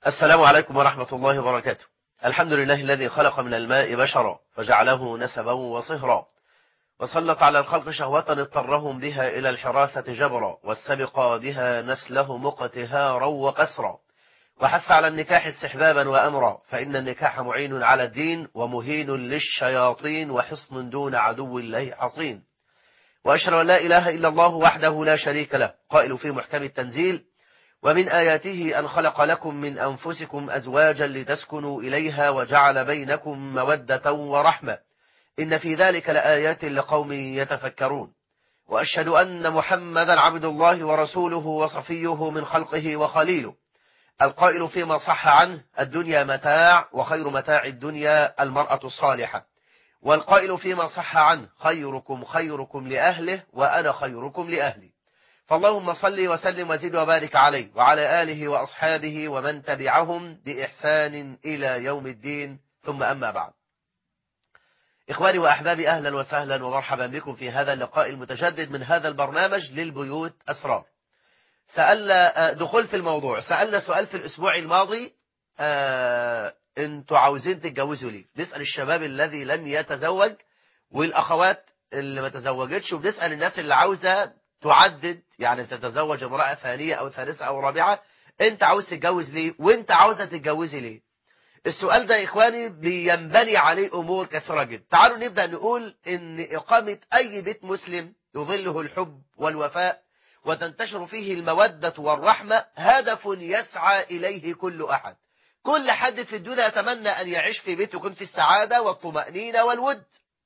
السلام عليكم ورحمة الله وبركاته الحمد لله الذي خلق من الماء بشرا فجعله نسبا وصهرا وسلط على الخلق شهوة اضطرهم بها إلى الحراثة جبرا والسبق بها نسله مقتهارا وقسرا وحث على النكاح استحبابا وأمرا فإن النكاح معين على الدين ومهين للشياطين وحصن دون عدو الله حصين وأشهد أن لا إله إلا الله وحده لا شريك له قائل في محكم التنزيل ومن آياته أن خلق لكم من أنفسكم أزواجا لتسكنوا إليها وجعل بينكم مودة ورحمة إن في ذلك لآيات لقوم يتفكرون وأشهد أن محمدا عبد الله ورسوله وصفيه من خلقه وخليله القائل فيما صح عنه الدنيا متاع وخير متاع الدنيا المرأة الصالحة والقائل فيما صح عنه خيركم خيركم لأهله وأنا خيركم لأهلي فاللهم صل وسلم وزد وبارك عليه وعلى آله وأصحابه ومن تبعهم بإحسان إلى يوم الدين ثم أما بعد إخواني وأحبابي أهلا وسهلا ومرحبا بكم في هذا اللقاء المتجدد من هذا البرنامج للبيوت أسرار سألنا دخول في الموضوع سألنا سؤال في الأسبوع الماضي آه انتوا عاوزين تتجوزوا ليه نسأل الشباب الذي لم يتزوج والأخوات اللي ما تزوجتش وبنسأل الناس اللي عاوزة تعدد يعني تتزوج امرأة ثانية أو ثالثة أو رابعة أنت عاوز تتجوز ليه وأنت عاوزة تتجوزي ليه السؤال ده يا إخواني بينبني عليه أمور كثيرة جدا تعالوا نبدأ نقول إن إقامة أي بيت مسلم يظله الحب والوفاء وتنتشر فيه المودة والرحمة هدف يسعى إليه كل أحد كل حد في الدنيا يتمنى أن يعيش في بيت يكون في السعادة والطمأنينة والود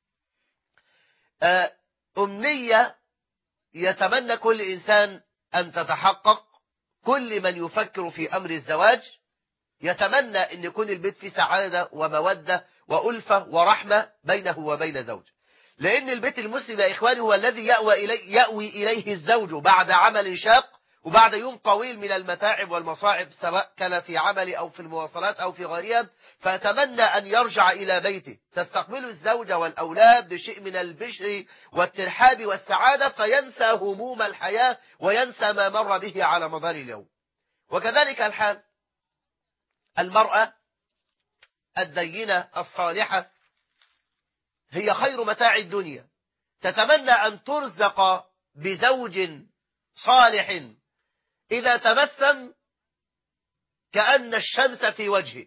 أمنية يتمنى كل إنسان أن تتحقق كل من يفكر في أمر الزواج يتمنى أن يكون البيت فيه سعادة ومودة وألفة ورحمة بينه وبين زوجه لأن البيت المسلم يا إخواني هو الذي يأوي إليه, يأوي إليه الزوج بعد عمل شاق وبعد يوم طويل من المتاعب والمصاعب سواء كان في عمل أو في المواصلات أو في غيرها فأتمنى أن يرجع إلى بيته تستقبل الزوجة والأولاد بشيء من البشر والترحاب والسعادة فينسى هموم الحياة وينسى ما مر به على مدار اليوم وكذلك الحال المرأة الدينة الصالحة هي خير متاع الدنيا تتمنى أن ترزق بزوج صالح إذا تبسم كأن الشمس في وجهه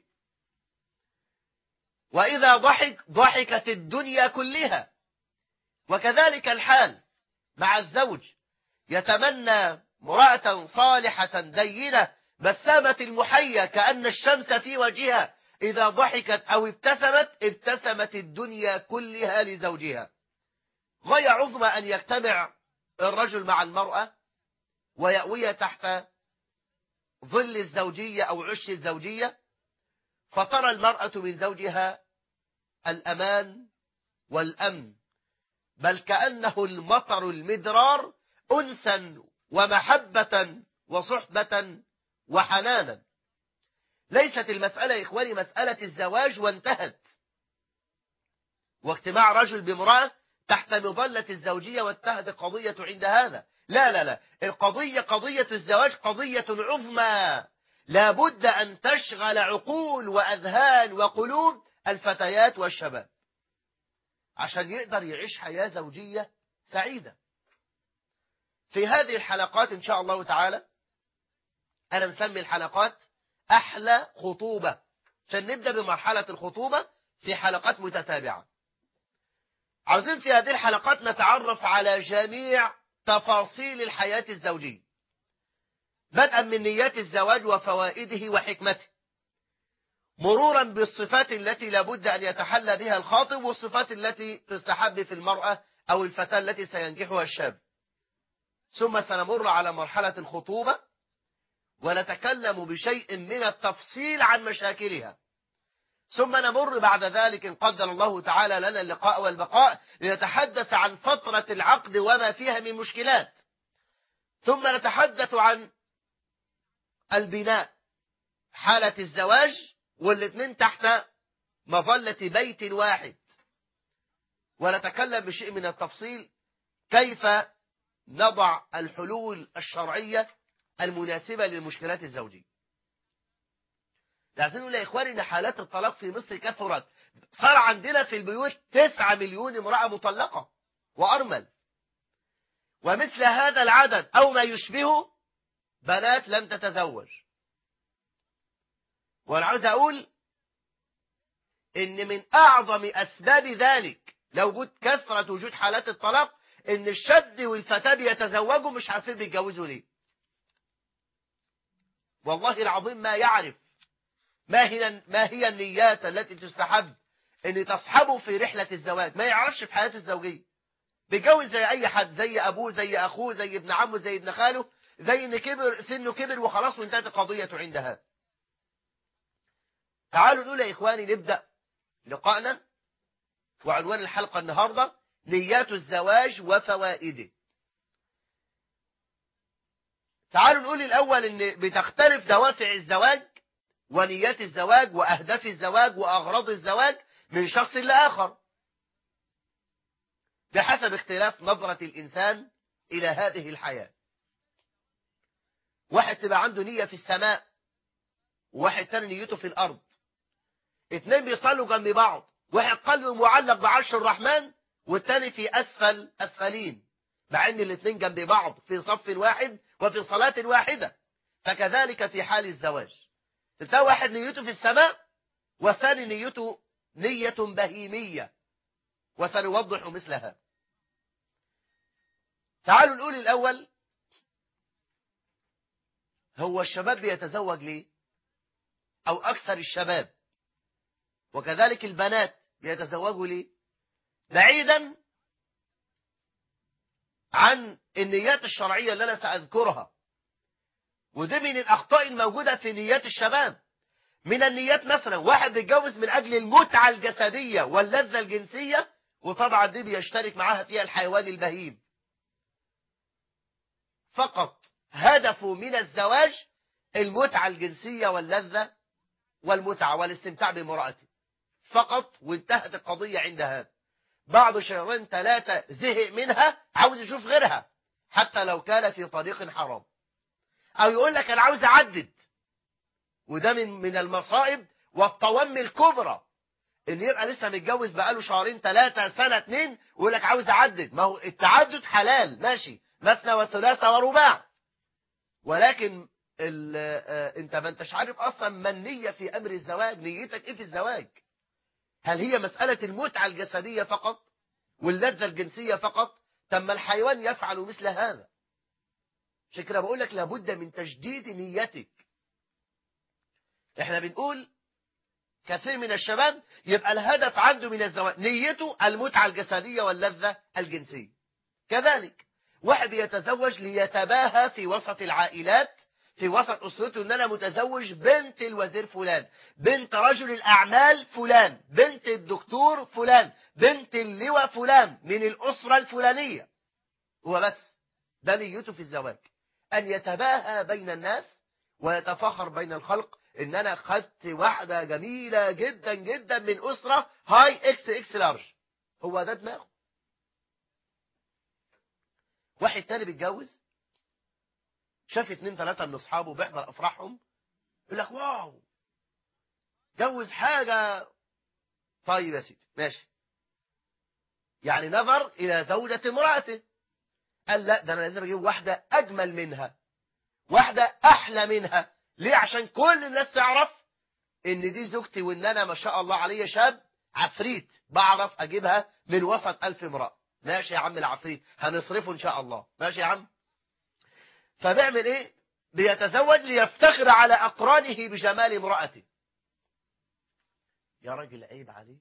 وإذا ضحك ضحكت الدنيا كلها وكذلك الحال مع الزوج يتمنى امرأة صالحة دينة بسامة المحية كأن الشمس في وجهها إذا ضحكت أو ابتسمت ابتسمت الدنيا كلها لزوجها غاية عظمى أن يجتمع الرجل مع المرأة ويأوي تحت ظل الزوجية أو عش الزوجية فترى المرأة من زوجها الأمان والأمن بل كأنه المطر المدرار أنسا ومحبة وصحبة وحنانا ليست المسألة يا إخواني مسألة الزواج وانتهت واجتماع رجل بامرأة تحت مظلة الزوجية وانتهت القضية عند هذا لا لا لا القضية قضية الزواج قضية عظمى لابد أن تشغل عقول وأذهان وقلوب الفتيات والشباب عشان يقدر يعيش حياة زوجية سعيدة في هذه الحلقات إن شاء الله تعالى أنا مسمي الحلقات أحلى خطوبة عشان نبدأ بمرحلة الخطوبة في حلقات متتابعة عاوزين في هذه الحلقات نتعرف على جميع تفاصيل الحياة الزوجية بدءا من نيات الزواج وفوائده وحكمته مرورا بالصفات التي لابد أن يتحلى بها الخاطب والصفات التي تستحب في المرأة أو الفتاة التي سينجحها الشاب ثم سنمر على مرحلة الخطوبة ونتكلم بشيء من التفصيل عن مشاكلها ثم نمر بعد ذلك إن قدر الله تعالى لنا اللقاء والبقاء لنتحدث عن فترة العقد وما فيها من مشكلات ثم نتحدث عن البناء حالة الزواج والاثنين تحت مظلة بيت واحد ونتكلم بشيء من التفصيل كيف نضع الحلول الشرعية المناسبة للمشكلات الزوجية عايزين نقول يا إخواني إن حالات الطلاق في مصر كثرت صار عندنا في البيوت 9 مليون امرأة مطلقة وأرمل ومثل هذا العدد أو ما يشبهه بنات لم تتزوج وأنا عاوز أقول إن من أعظم أسباب ذلك لو وجود كثرة وجود حالات الطلاق إن الشاب والفتاة بيتزوجوا مش عارفين بيتجوزوا ليه والله العظيم ما يعرف ما هي ما هي النيات التي تستحب ان تصحبه في رحلة الزواج ما يعرفش في حياته الزوجية بيتجوز زي اي حد زي ابوه زي اخوه زي ابن عمه زي ابن خاله زي ان كبر سنه كبر وخلاص وانتهت القضية عند هذا تعالوا نقول يا اخواني نبدأ لقائنا وعنوان الحلقة النهاردة نيات الزواج وفوائده تعالوا نقول الأول إن بتختلف دوافع الزواج ونيات الزواج وأهداف الزواج وأغراض الزواج من شخص لآخر بحسب اختلاف نظرة الإنسان إلى هذه الحياة واحد تبقى عنده نية في السماء وواحد تاني نيته في الأرض اتنين بيصلوا جنب بعض واحد قلبه معلق بعرش الرحمن والتاني في أسفل أسفلين مع ان الاثنين جنب بعض في صف واحد وفي صلاة واحدة فكذلك في حال الزواج تلاقي واحد نيته في السماء والثاني نيته نية بهيمية وسنوضح مثلها تعالوا نقول الأول هو الشباب بيتزوج ليه أو أكثر الشباب وكذلك البنات بيتزوجوا ليه بعيدا عن النيات الشرعية اللي أنا سأذكرها ودي من الأخطاء الموجودة في نيات الشباب من النيات مثلا واحد بيتجوز من أجل المتعة الجسدية واللذة الجنسية وطبعا دي بيشترك معاها فيها الحيوان البهيم فقط هدفه من الزواج المتعة الجنسية واللذة والمتعة والاستمتاع بامرأته فقط وانتهت القضية عند هذا بعض شهرين ثلاثة زهق منها عاوز يشوف غيرها حتى لو كان في طريق حرام أو يقول لك أنا عاوز أعدد وده من من المصائب والطوام الكبرى إن يبقى لسه متجوز بقاله شهرين ثلاثة سنة اتنين ويقول لك عاوز أعدد ما هو التعدد حلال ماشي مثنى وثلاثة ورباع ولكن انت ما انتش عارف اصلا ما النية في امر الزواج نيتك ايه في الزواج هل هي مسألة المتعة الجسدية فقط واللذة الجنسية فقط تم الحيوان يفعل مثل هذا عشان كده بقول لك لابد من تجديد نيتك احنا بنقول كثير من الشباب يبقى الهدف عنده من الزواج نيته المتعة الجسدية واللذة الجنسية كذلك واحد يتزوج ليتباهى في وسط العائلات في وسط أسرته أن أنا متزوج بنت الوزير فلان بنت رجل الأعمال فلان بنت الدكتور فلان بنت اللواء فلان من الأسرة الفلانية هو بس ده نيته في الزواج أن يتباهى بين الناس ويتفخر بين الخلق ان انا خدت واحدة جميلة جدا جدا من اسرة هاي اكس اكس لارج هو ده دماغه واحد تاني بيتجوز شاف اتنين تلاتة من اصحابه بيحضر افراحهم يقول لك واو جوز حاجة طيب يا سيدي ماشي يعني نظر الى زوجة امرأته قال لا ده انا لازم اجيب واحدة اجمل منها واحدة احلى منها ليه عشان كل الناس تعرف ان دي زوجتي وان انا ما شاء الله عليا شاب عفريت بعرف اجيبها من وسط الف امرأة ماشي يا عم العفريت هنصرفه ان شاء الله ماشي يا عم فبيعمل ايه بيتزوج ليفتخر على اقرانه بجمال امرأته يا راجل عيب عليك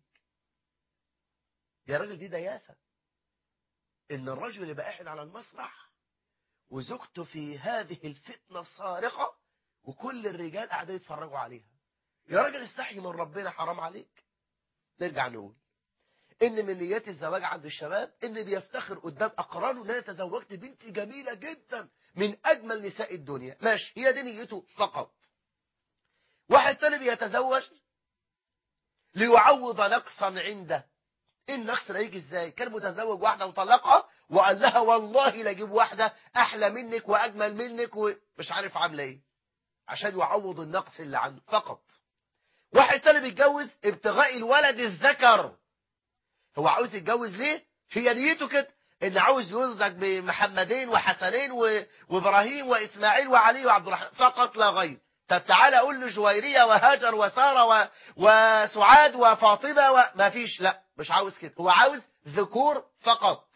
يا راجل دي دياثة ان الرجل يبقى قاعد على المسرح وزوجته في هذه الفتنة الصارخة وكل الرجال قاعدين يتفرجوا عليها يا راجل استحي من ربنا حرام عليك نرجع نقول ان من نيات الزواج عند الشباب ان بيفتخر قدام اقرانه ان انا تزوجت بنتي جميله جدا من اجمل نساء الدنيا ماشي هي دي نيته فقط واحد تاني بيتزوج ليعوض نقصا عنده ايه النقص ده يجي ازاي كان متزوج واحده وطلقها وقال لها والله لا اجيب واحده احلى منك واجمل منك ومش عارف عامله ايه عشان يعوض النقص اللي عنده فقط واحد تاني بيتجوز ابتغاء الولد الذكر هو عاوز يتجوز ليه هي نيته كده ان عاوز يرزق بمحمدين وحسنين و... وابراهيم واسماعيل وعلي وعبد الرحمن فقط لا غير طب تعالى قول له جويريه وهاجر وساره و... وسعاد وفاطمه وما فيش لا مش عاوز كده هو عاوز ذكور فقط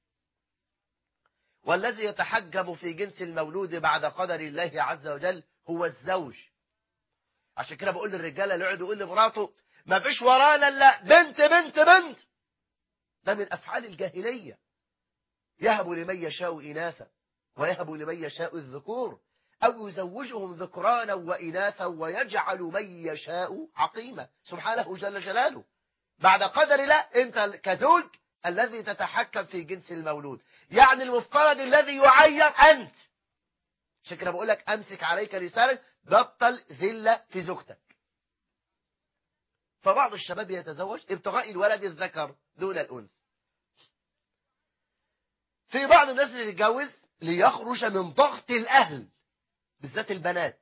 والذي يتحجب في جنس المولود بعد قدر الله عز وجل هو الزوج عشان كده بقول للرجاله اللي يقعدوا يقول لمراته ما فيش ورانا الا بنت بنت بنت ده من افعال الجاهليه يهب لمن يشاء اناثا ويهب لمن يشاء الذكور او يزوجهم ذكرانا واناثا ويجعل من يشاء عقيما سبحانه جل جلاله بعد قدر الله انت كزوج الذي تتحكم في جنس المولود يعني المفترض الذي يعين انت عشان كده بقول لك امسك عليك رساله بطل ذله في زوجتك فبعض الشباب يتزوج ابتغاء الولد الذكر دون الانثى في بعض الناس اللي تتجوز ليخرج من ضغط الاهل بالذات البنات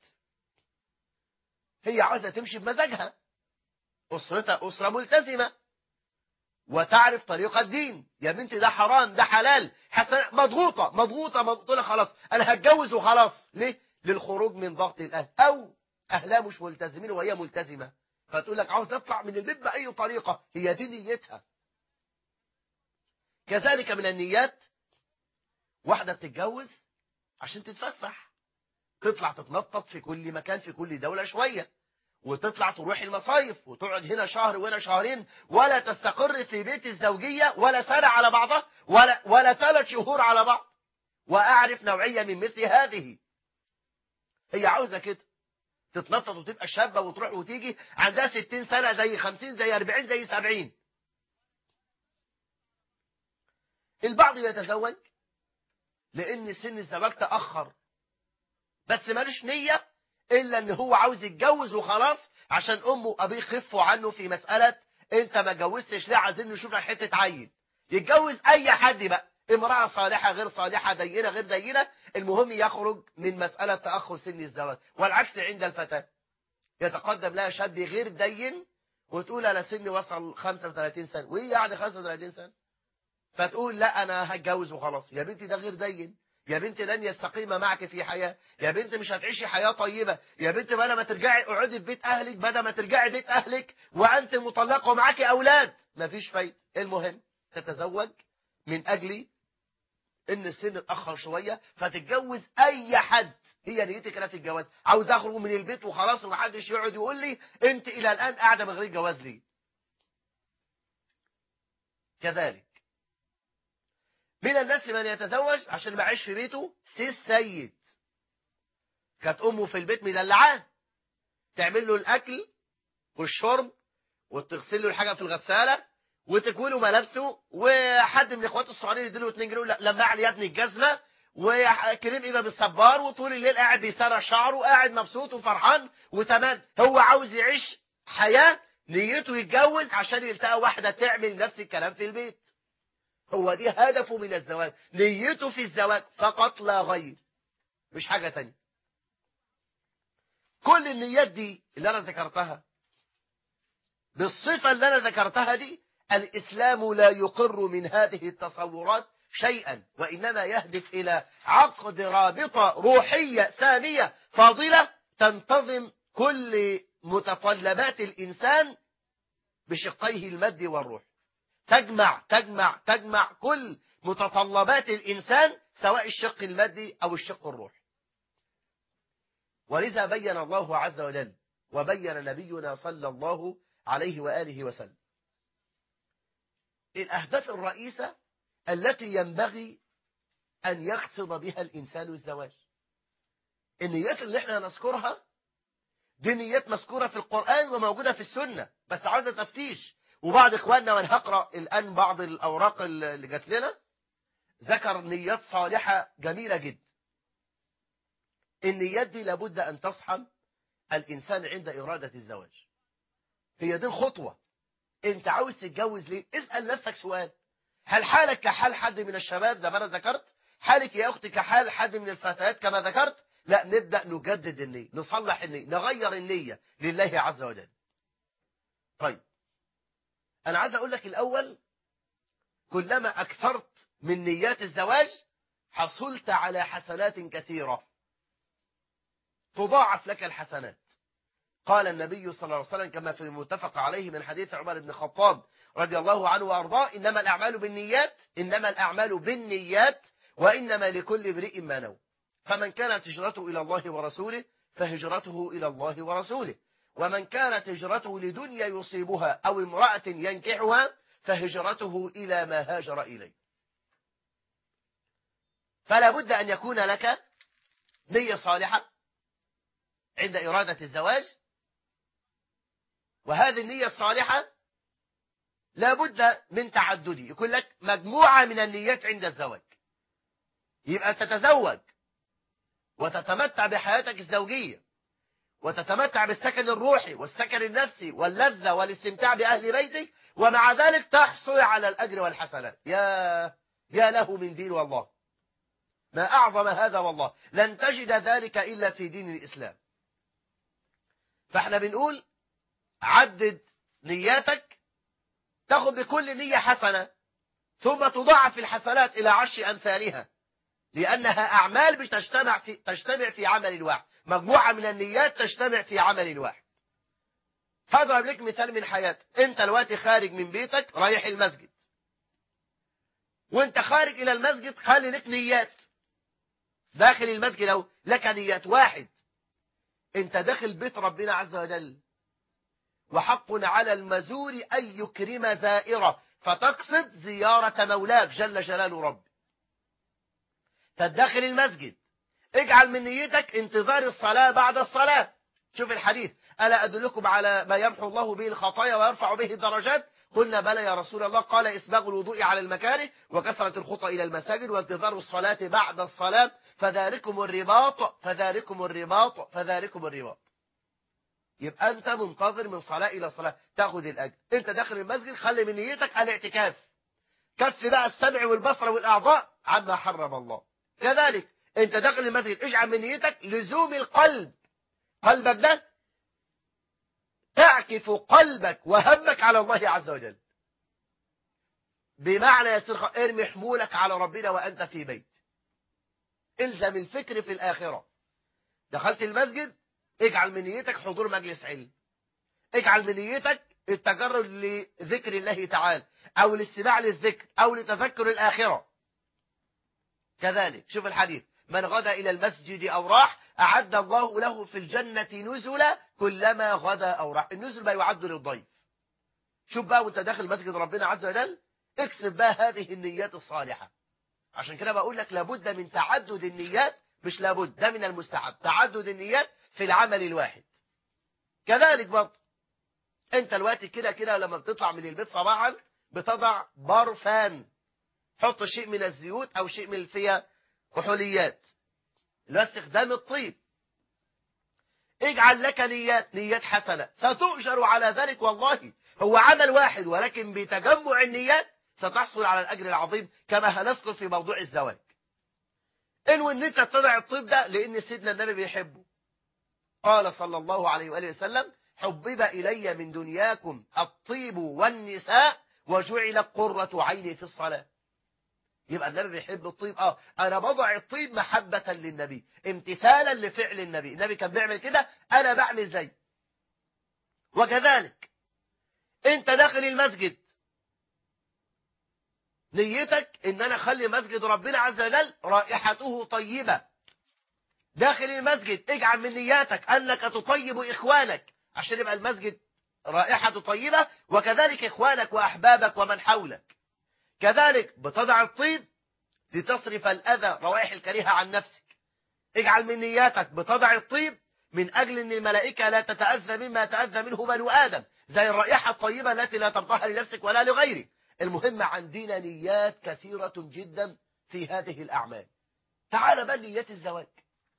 هي عاوزه تمشي بمزاجها اسرتها اسره ملتزمه وتعرف طريق الدين يا بنتي ده حرام ده حلال حسن مضغوطه مضغوطه مضغوطه خلاص انا هتجوز وخلاص ليه للخروج من ضغط الاهل او اهلها مش ملتزمين وهي ملتزمه فتقول لك عاوز تطلع من البيت باي طريقه هي دي نيتها كذلك من النيات واحده بتتجوز عشان تتفسح تطلع تتنطط في كل مكان في كل دوله شويه وتطلع تروح المصايف وتقعد هنا شهر وهنا شهرين ولا تستقر في بيت الزوجية ولا سنة على بعضها ولا, ولا ثلاث شهور على بعض وأعرف نوعية من مثل هذه هي عاوزة كده تتنطط وتبقى شابة وتروح وتيجي عندها ستين سنة زي خمسين زي أربعين زي سبعين البعض يتزوج لأن سن الزواج تأخر بس مالوش نية الا ان هو عاوز يتجوز وخلاص عشان امه وابيه يخفوا عنه في مساله انت ما اتجوزتش ليه عايزين نشوف لك حته عيل يتجوز اي حد بقى امراه صالحه غير صالحه دينه غير دينه المهم يخرج من مساله تاخر سن الزواج والعكس عند الفتاه يتقدم لها شاب غير دين وتقول انا سني وصل 35 سنه وايه يعني 35 سنه فتقول لا انا هتجوز وخلاص يا بنتي ده غير دين يا بنت لن يستقيم معك في حياة يا بنت مش هتعيشي حياة طيبة يا بنت بدل ما ترجعي اقعدي في بيت أهلك بدل ما ترجعي بيت أهلك وأنت مطلقة ومعاكي أولاد مفيش فايدة المهم تتزوج من أجل إن السن اتأخر شوية فتتجوز أي حد هي نيتك كده في الجواز عاوز أخرج من البيت وخلاص ومحدش يقعد يقول لي أنت إلى الآن قاعدة من غير جواز ليه كذلك من الناس من يتزوج عشان ما يعيش في بيته سي السيد كانت امه في البيت مدلعاه تعمل له الاكل والشرب وتغسل له الحاجه في الغساله وتكوي له ملابسه وحد من اخواته الصغيرين يديله 2 جنيه لا لما علي يا ابني الجزمه وكريم ايده بالصبار وطول الليل قاعد بيسرح شعره وقاعد مبسوط وفرحان وتمام هو عاوز يعيش حياه نيته يتجوز عشان يلتقى واحده تعمل نفس الكلام في البيت هو دي هدفه من الزواج نيته في الزواج فقط لا غير مش حاجة تانية كل النيات دي اللي أنا ذكرتها بالصفة اللي أنا ذكرتها دي الإسلام لا يقر من هذه التصورات شيئا وإنما يهدف إلى عقد رابطة روحية سامية فاضلة تنتظم كل متطلبات الإنسان بشقيه المادي والروح تجمع تجمع تجمع كل متطلبات الإنسان سواء الشق المادي أو الشق الروحي ولذا بين الله عز وجل وبين نبينا صلى الله عليه وآله وسلم الأهداف الرئيسة التي ينبغي أن يقصد بها الإنسان الزواج النيات اللي احنا نذكرها دي نيات مذكورة في القرآن وموجودة في السنة بس عاوزة تفتيش وبعض إخواننا وأنا هقرأ الآن بعض الأوراق اللي جات لنا ذكر نيات صالحة جميلة جدا النيات دي لابد أن تصحب الإنسان عند إرادة الزواج هي دي الخطوة أنت عاوز تتجوز ليه اسأل نفسك سؤال هل حالك كحال حد من الشباب زي ما أنا ذكرت حالك يا أختي كحال حد من الفتيات كما ذكرت لا نبدأ نجدد النية نصلح النية نغير النية لله عز وجل طيب أنا عايز أقول لك الأول كلما أكثرت من نيات الزواج حصلت على حسنات كثيرة تضاعف لك الحسنات قال النبي صلى الله عليه وسلم كما في المتفق عليه من حديث عمر بن الخطاب رضي الله عنه وأرضاه إنما الأعمال بالنيات إنما الأعمال بالنيات وإنما لكل امرئ ما نوى فمن كانت هجرته إلى الله ورسوله فهجرته إلى الله ورسوله ومن كانت هجرته لدنيا يصيبها أو امرأة ينكحها فهجرته إلى ما هاجر إليه فلا بد أن يكون لك نية صالحة عند إرادة الزواج وهذه النية الصالحة لا بد من تعدده يكون لك مجموعة من النيات عند الزواج يبقى تتزوج وتتمتع بحياتك الزوجية وتتمتع بالسكن الروحي والسكن النفسي واللذة والاستمتاع بأهل بيتك ومع ذلك تحصل على الأجر والحسنات يا يا له من دين والله ما أعظم هذا والله لن تجد ذلك إلا في دين الإسلام فاحنا بنقول عدد نياتك تاخد بكل نية حسنة ثم تضاعف الحسنات إلى عشر أمثالها لأنها أعمال بتجتمع في تجتمع في عمل واحد مجموعة من النيات تجتمع في عمل واحد هضرب لك مثال من حياتك انت دلوقتي خارج من بيتك رايح المسجد وانت خارج الى المسجد خلي لك نيات داخل المسجد اهو لك نيات واحد انت داخل بيت ربنا عز وجل وحق على المزور ان يكرم زائره فتقصد زيارة مولاك جل جلال رب تدخل المسجد اجعل من نيتك انتظار الصلاة بعد الصلاة شوف الحديث ألا أدلكم على ما يمحو الله به الخطايا ويرفع به الدرجات قلنا بلى يا رسول الله قال إسباغ الوضوء على المكاره وكثرة الخطى إلى المساجد وانتظار الصلاة بعد الصلاة فذلكم الرباط فذلكم الرباط فذلكم الرباط يبقى أنت منتظر من صلاة إلى صلاة تأخذ الأجر أنت داخل المسجد خلي من نيتك الاعتكاف كف بقى السمع والبصر والأعضاء عما حرم الله كذلك أنت داخل المسجد اجعل من نيتك لزوم القلب قلبك ده تعكف قلبك وهمك على الله عز وجل بمعنى يا سير ارمي حمولك على ربنا وأنت في بيت الزم الفكر في الآخرة دخلت المسجد اجعل من نيتك حضور مجلس علم اجعل من نيتك التجرد لذكر الله تعالى او الاستماع للذكر او لتذكر الآخرة كذلك شوف الحديث من غدا إلى المسجد أو راح أعد الله له في الجنة نزلا كلما غدا أو راح النزل ما يعد للضيف شوف بقى وانت داخل مسجد ربنا عز وجل اكسب بقى هذه النيات الصالحة عشان كده بقول لك لابد من تعدد النيات مش لابد ده من المستحب تعدد النيات في العمل الواحد كذلك برضه انت الوقت كده كده لما بتطلع من البيت صباحا بتضع برفان حط شيء من الزيوت او شيء من الفيا كحوليات اللي هو استخدام الطيب اجعل لك نيات نيات حسنة ستؤجر على ذلك والله هو عمل واحد ولكن بتجمع النيات ستحصل على الأجر العظيم كما هنذكر في موضوع الزواج انو ان انت تضع الطيب ده لان سيدنا النبي بيحبه قال صلى الله عليه وآله وسلم حبب إلي من دنياكم الطيب والنساء وجعل قرة عيني في الصلاة يبقى النبي بيحب الطيب اه انا بضع الطيب محبة للنبي امتثالا لفعل النبي النبي كان بيعمل كده انا بعمل زي وكذلك انت داخل المسجد نيتك ان انا اخلي مسجد ربنا عز وجل رائحته طيبة داخل المسجد اجعل من نياتك انك تطيب اخوانك عشان يبقى المسجد رائحته طيبة وكذلك اخوانك واحبابك ومن حولك كذلك بتضع الطيب لتصرف الأذى روائح الكريهة عن نفسك اجعل من نياتك بتضع الطيب من أجل أن الملائكة لا تتأذى مما تأذى منه بنو آدم زي الرائحة الطيبة التي لا ترضاها لنفسك ولا لغيرك المهم عندنا نيات كثيرة جدا في هذه الأعمال تعال بقى نيات الزواج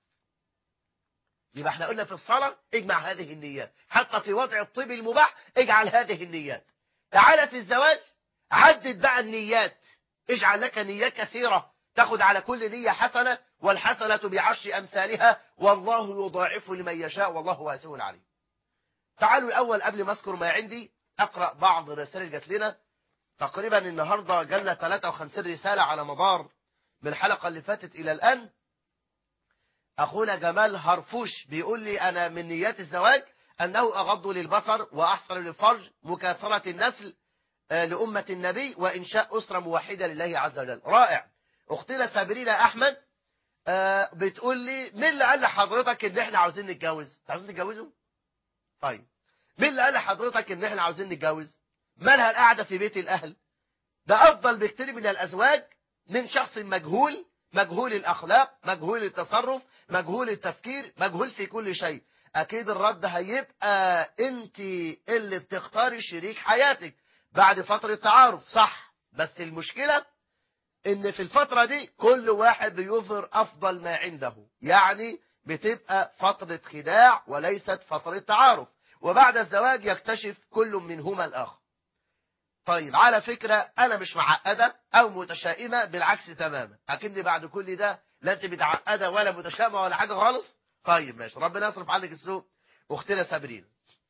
يبقى احنا قلنا في الصلاة اجمع هذه النيات حتى في وضع الطيب المباح اجعل هذه النيات تعال في الزواج عدد بقى النيات اجعل لك نيات كثيرة تاخد على كل نية حسنة والحسنة بعشر أمثالها والله يضاعف لمن يشاء والله واسع عليم تعالوا الأول قبل ما أذكر ما عندي أقرأ بعض الرسائل اللي جات لنا تقريبا النهاردة جالنا 53 رسالة على مدار من الحلقة اللي فاتت إلى الآن أخونا جمال هرفوش بيقول لي أنا من نيات الزواج أنه أغض للبصر وأحصر للفرج مكاثرة النسل آه، لأمة النبي وإنشاء أسرة موحدة لله عز وجل رائع أختنا سابرينا أحمد آه، بتقول لي مين اللي قال لحضرتك إن إحنا عاوزين نتجوز عاوزين نتجوزوا طيب مين اللي قال لحضرتك إن إحنا عاوزين نتجوز مالها القعدة في بيت الأهل ده أفضل بكتير من الأزواج من شخص مجهول مجهول الأخلاق مجهول التصرف مجهول التفكير مجهول في كل شيء أكيد الرد هيبقى أنت اللي بتختاري شريك حياتك بعد فترة تعارف صح بس المشكلة ان في الفترة دي كل واحد بيظهر افضل ما عنده يعني بتبقى فترة خداع وليست فترة تعارف وبعد الزواج يكتشف كل منهما الاخر طيب على فكرة انا مش معقدة او متشائمة بالعكس تماما اكني بعد كل ده لا انت متعقدة ولا متشائمة ولا حاجة خالص طيب ماشي ربنا يصرف عنك السوء اختنا سابرين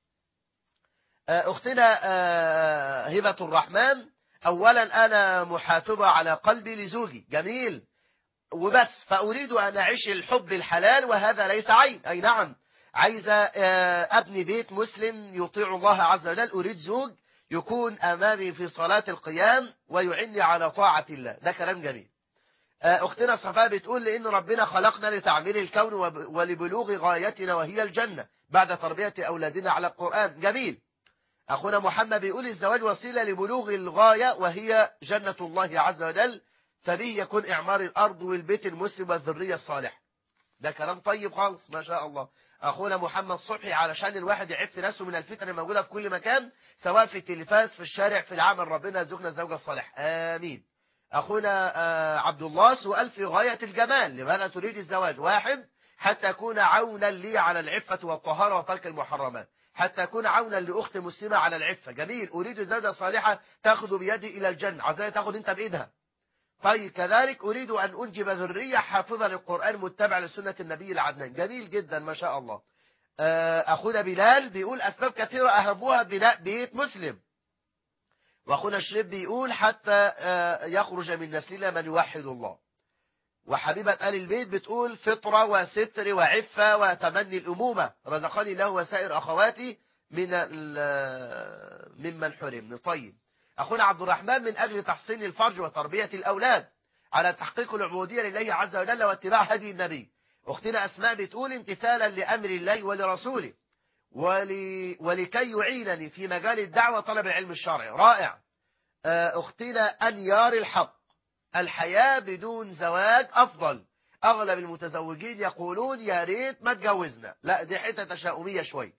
اختنا آه، هبة الرحمن اولا انا محافظة على قلبي لزوجي جميل وبس فاريد ان اعيش الحب الحلال وهذا ليس عيب اي نعم عايزة آه، ابني بيت مسلم يطيع الله عز وجل اريد زوج يكون امامي في صلاة القيام ويعني على طاعة الله ده كلام جميل آه، اختنا صفاء بتقول لان ربنا خلقنا لتعمير الكون وب- ولبلوغ غايتنا وهي الجنة بعد تربية اولادنا على القرآن جميل أخونا محمد بيقول الزواج وسيلة لبلوغ الغاية وهي جنة الله عز وجل فبه يكون إعمار الأرض والبيت المسلم والذرية الصالحة ده كلام طيب خالص ما شاء الله أخونا محمد صبحي علشان الواحد يعف نفسه من الفتن الموجودة في كل مكان سواء في التلفاز في الشارع في العمل ربنا يرزقنا الزوجة الصالحة آمين أخونا آه، عبد الله سؤال في غاية الجمال لماذا تريد الزواج واحد حتى أكون عونا لي على العفة والطهارة وترك المحرمات حتى أكون عونا لأخت مسلمة على العفة جميل أريد زوجة صالحة تأخذ بيدي إلى الجنة عايزاني تأخذ أنت بإيدها طيب كذلك أريد أن أنجب ذرية حافظة للقرآن متبع لسنة النبي العدنان جميل جدا ما شاء الله آه، أخونا بلال بيقول أسباب كثيرة أهمها بناء بيت مسلم وأخونا الشريف بيقول حتى آه، يخرج من نسلنا من يوحد الله وحبيبة آل البيت بتقول فطرة وستر وعفة وتمني الأمومة رزقني الله وسائر أخواتي من ال- ممن حرم طيب أخونا عبد الرحمن من أجل تحصين الفرج وتربية الأولاد على تحقيق العبودية لله عز وجل واتباع هدي النبي أختنا أسماء بتقول امتثالا لأمر الله ولرسوله ولي ولكي يعينني في مجال الدعوة طلب العلم الشرعي رائع آه، أختنا أنيار الحق الحياة بدون زواج أفضل أغلب المتزوجين يقولون يا ريت ما اتجوزنا لا دي حتة تشاؤمية شوي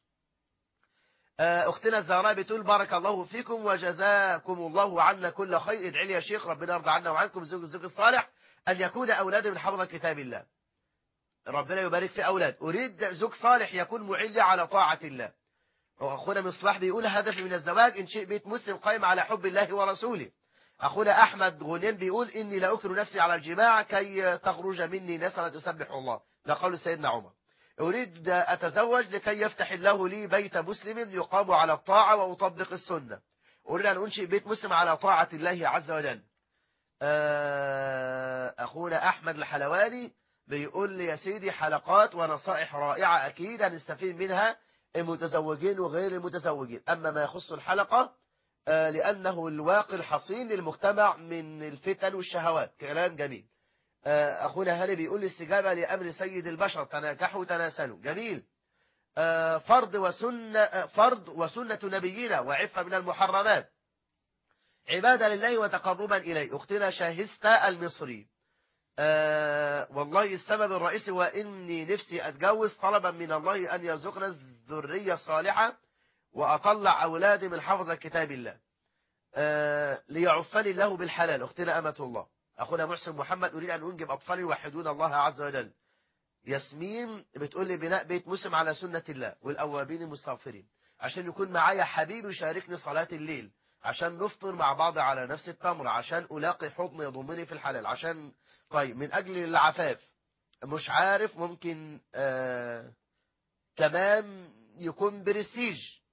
آه، أختنا الزهراء بتقول بارك الله فيكم وجزاكم الله عنا كل خير ادعي لي يا شيخ ربنا يرضى عنا وعنكم زوج الزوج الصالح أن يكون أولادي من حفظ كتاب الله ربنا يبارك في أولاد أريد زوج صالح يكون معلي على طاعة الله وأخونا مصباح بيقول هدفي من الزواج إنشاء بيت مسلم قائم على حب الله ورسوله أخونا أحمد غنيم بيقول إني لا أكر نفسي على الجماع كي تخرج مني نسمة تسبح الله ده قول سيدنا عمر أريد أتزوج لكي يفتح الله لي بيت مسلم يقام على الطاعة وأطبق السنة أريد أن أنشئ بيت مسلم على طاعة الله عز وجل آه، أخونا أحمد الحلواني بيقول لي يا سيدي حلقات ونصائح رائعة أكيد هنستفيد منها المتزوجين وغير المتزوجين أما ما يخص الحلقة آه، لأنه الواقع الحصين للمجتمع من الفتن والشهوات كلام جميل آه، أخونا هاني بيقول استجابة لأمر سيد البشر تناكحوا تناسلوا جميل آه، فرض وسنة آه، فرض وسنة نبينا وعفة من المحرمات عبادة لله وتقربا إليه أختنا شاهستة المصري آه والله السبب الرئيسي وإني نفسي أتجوز طلبا من الله أن يرزقنا الذرية الصالحة وأطلع أولادي من حفظ كتاب الله آه ليعفني الله بالحلال أختنا أمة الله أخونا محسن محمد أريد أن أنجب أطفالي يوحدون الله عز وجل ياسمين بتقول لي بناء بيت مسلم على سنة الله والأوابين المستغفرين عشان يكون معايا حبيب يشاركني صلاة الليل عشان نفطر مع بعض على نفس التمر عشان ألاقي حضن يضمني في الحلال عشان طيب من أجل العفاف مش عارف ممكن آه كمان يكون برستيج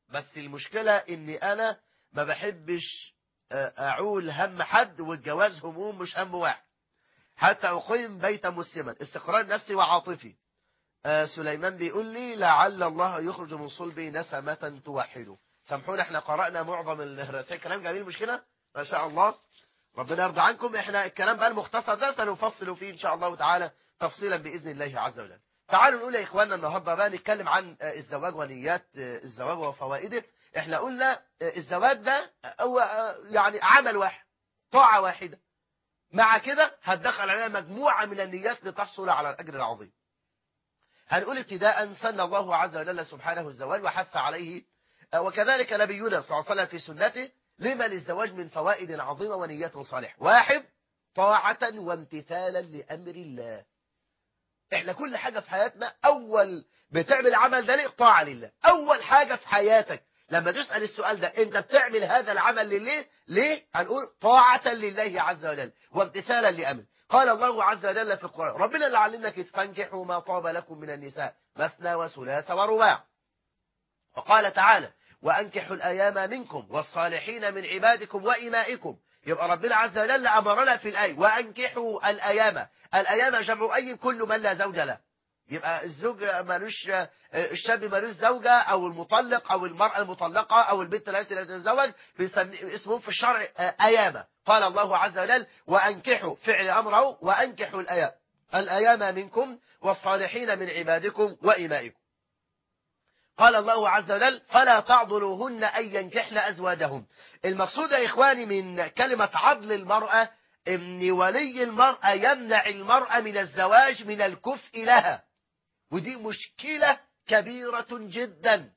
بس المشكلة اني انا ما بحبش اعول هم حد والجواز هموم مش هم واحد حتى اقيم بيتا مسلما استقرار نفسي وعاطفي آه سليمان بيقول لي لعل الله يخرج من صلبي نسمة توحده سامحونا احنا قرأنا معظم الرسائل كلام جميل مش كده ما شاء الله ربنا يرضى عنكم احنا الكلام بقى المختصر ده سنفصل فيه ان شاء الله تعالى تفصيلا بإذن الله عز وجل تعالوا نقول يا اخواننا النهارده بقى نتكلم عن الزواج ونيات الزواج وفوائده احنا قلنا الزواج ده هو يعني عمل واحد طاعة واحدة مع كده هتدخل علينا مجموعة من النيات لتحصل على الأجر العظيم هنقول ابتداء سن الله عز وجل سبحانه الزواج وحث عليه وكذلك نبينا صلى الله عليه وسلم في سنته لما للزواج من فوائد عظيمة ونيات صالحة واحد طاعة وامتثالا لأمر الله احنا كل حاجة في حياتنا أول بتعمل عمل ده ليه طاعة لله أول حاجة في حياتك لما تسأل السؤال ده انت بتعمل هذا العمل لله ليه هنقول طاعة لله عز وجل وامتثالا لأمر قال الله عز وجل في القرآن ربنا اللي علمنا كيف فانكحوا ما طاب لكم من النساء مثنى وثلاث ورباع وقال تعالى وأنكحوا الأيام منكم والصالحين من عبادكم وإمائكم يبقى ربنا عز وجل أمرنا في الآية وأنكحوا الأيام الأيام جمع أي كل من لا زوج له يبقى الزوج ملوش الشاب ملوش زوجة أو المطلق أو المرأة المطلقة أو البنت التي لا تتزوج اسمهم في الشرع أيام قال الله عز وجل وأنكحوا فعل أمره وأنكحوا الأيام الأيام منكم والصالحين من عبادكم وإمائكم قال الله عز وجل فلا تعضلوهن أن ينكحن أزواجهم المقصود يا إخواني من كلمة عضل المرأة ان ولي المرأة يمنع المرأة من الزواج من الكفء لها ودي مشكلة كبيرة جدا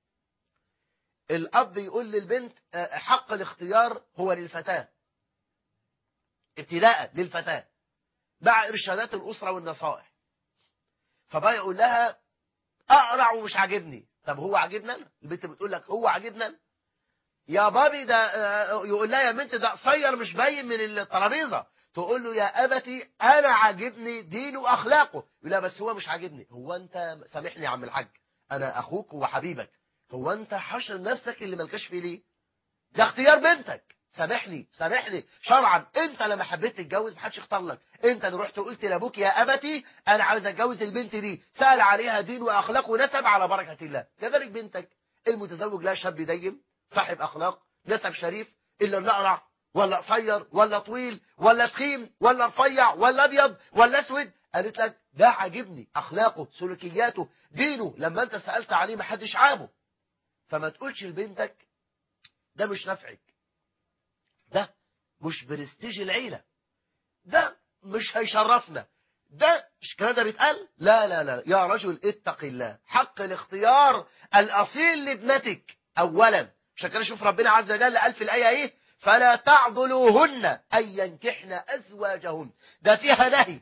الأب يقول للبنت حق الاختيار هو للفتاة ابتلاء للفتاة مع إرشادات الأسرة والنصائح فبقى يقول لها أقرع ومش عاجبني طب هو عاجبنا أنا البنت بتقول لك هو عاجبنا أنا يا بابي ده يقول لها يا بنت ده قصير مش باين من الترابيزه تقول له يا ابتي انا عاجبني دينه واخلاقه يقول لها بس هو مش عاجبني هو انت سامحني يا عم الحاج انا اخوك وحبيبك هو انت حشر نفسك اللي مالكش فيه ليه ده اختيار بنتك سامحني سامحني شرعا انت لما حبيت تتجوز محدش اختار لك انت اللي رحت قلت لابوك يا ابتي انا عاوز اتجوز البنت دي سال عليها دين واخلاق ونسب على بركه الله كذلك بنتك المتزوج لا شاب دين صاحب أخلاق نسب شريف إلا اللي أقرع ولا قصير ولا طويل ولا تخين ولا رفيع ولا أبيض ولا أسود قالت لك ده عاجبني أخلاقه سلوكياته دينه لما أنت سألت عليه ما حدش عابه فما تقولش لبنتك ده مش نفعك ده مش برستيج العيلة ده مش هيشرفنا ده مش الكلام ده بيتقال لا لا لا يا رجل اتق الله حق الاختيار الأصيل لابنتك أولا عشان كده شوف ربنا عز وجل قال في الآية ايه فلا تعضلوهن أن ينكحن أزواجهن ده فيها نهي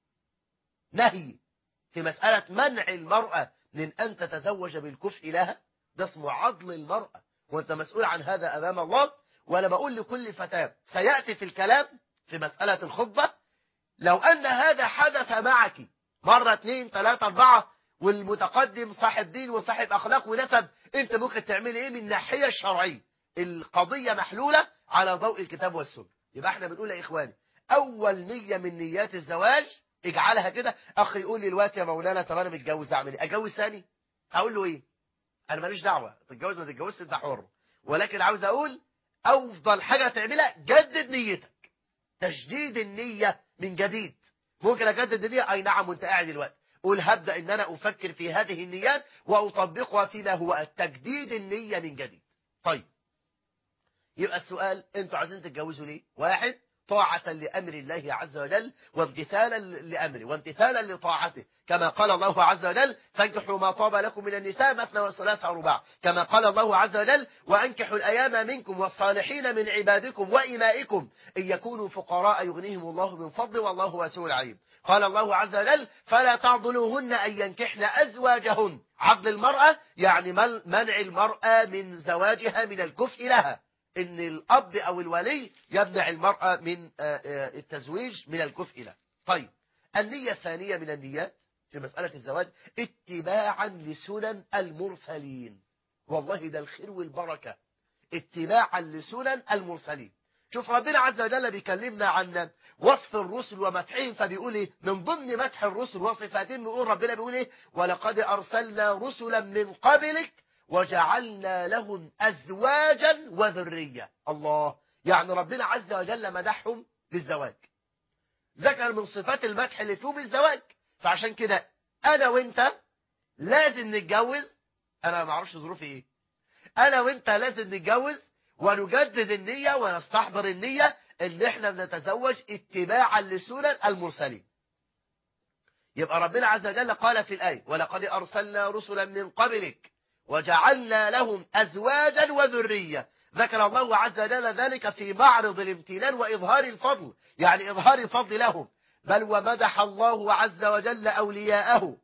نهي في مسألة منع المرأة من أن تتزوج بالكفء لها ده اسمه عضل المرأة وانت مسؤول عن هذا أمام الله وأنا بقول لكل فتاة سيأتي في الكلام في مسألة الخطبة لو أن هذا حدث معك مرة اثنين ثلاثة أربعة والمتقدم صاحب دين وصاحب أخلاق ونسب أنت ممكن تعمل إيه من الناحية الشرعية القضية محلولة على ضوء الكتاب والسنة يبقى احنا بنقول يا إخواني أول نية من نيات الزواج اجعلها كده أخي يقول لي الوقت يا مولانا طب أنا متجوز أعمل إيه أتجوز ثاني هقول له إيه أنا ماليش دعوة تتجوز ما تتجوزش أنت حر ولكن عاوز أقول أفضل حاجة تعملها جدد نيتك تجديد النية من جديد ممكن أجدد النية أي نعم وأنت قاعد الوقت قول هبدأ ان انا افكر في هذه النيات واطبقها فيما هو التجديد النية من جديد طيب يبقى السؤال انتوا عايزين تتجوزوا ليه واحد طاعة لأمر الله عز وجل وامتثالا لأمره وامتثالا لطاعته كما قال الله عز وجل فانكحوا ما طاب لكم من النساء مثنى وثلاث ورباع كما قال الله عز وجل وأنكحوا الأيام منكم والصالحين من عبادكم وإمائكم إن يكونوا فقراء يغنيهم الله من فضل والله واسع عليم قال الله عز وجل فلا تعضلوهن أن ينكحن أزواجهن عضل المرأة يعني منع المرأة من زواجها من الكفء لها ان الاب او الولي يمنع المرأة من التزويج من الكفء لها طيب النية الثانية من النيات في مسألة الزواج اتباعا لسنن المرسلين والله ده الخير والبركة اتباعا لسنن المرسلين شوف ربنا عز وجل بيكلمنا عن وصف الرسل ومدحهم فبيقول ايه من ضمن مدح الرسل وصفاتهم بيقول ربنا بيقول ايه ولقد ارسلنا رسلا من قبلك وجعلنا لهم ازواجا وذريه الله يعني ربنا عز وجل مدحهم بالزواج ذكر من صفات المدح اللي فيهم الزواج فعشان كده انا وانت لازم نتجوز انا ما اعرفش ظروفي ايه انا وانت لازم نتجوز ونجدد النية ونستحضر النية ان احنا بنتزوج اتباعا لسنن المرسلين يبقى ربنا عز وجل قال في الآية ولقد أرسلنا رسلا من قبلك وجعلنا لهم أزواجا وذرية ذكر الله عز وجل ذلك في معرض الامتنان وإظهار الفضل يعني إظهار الفضل لهم بل ومدح الله عز وجل أولياءه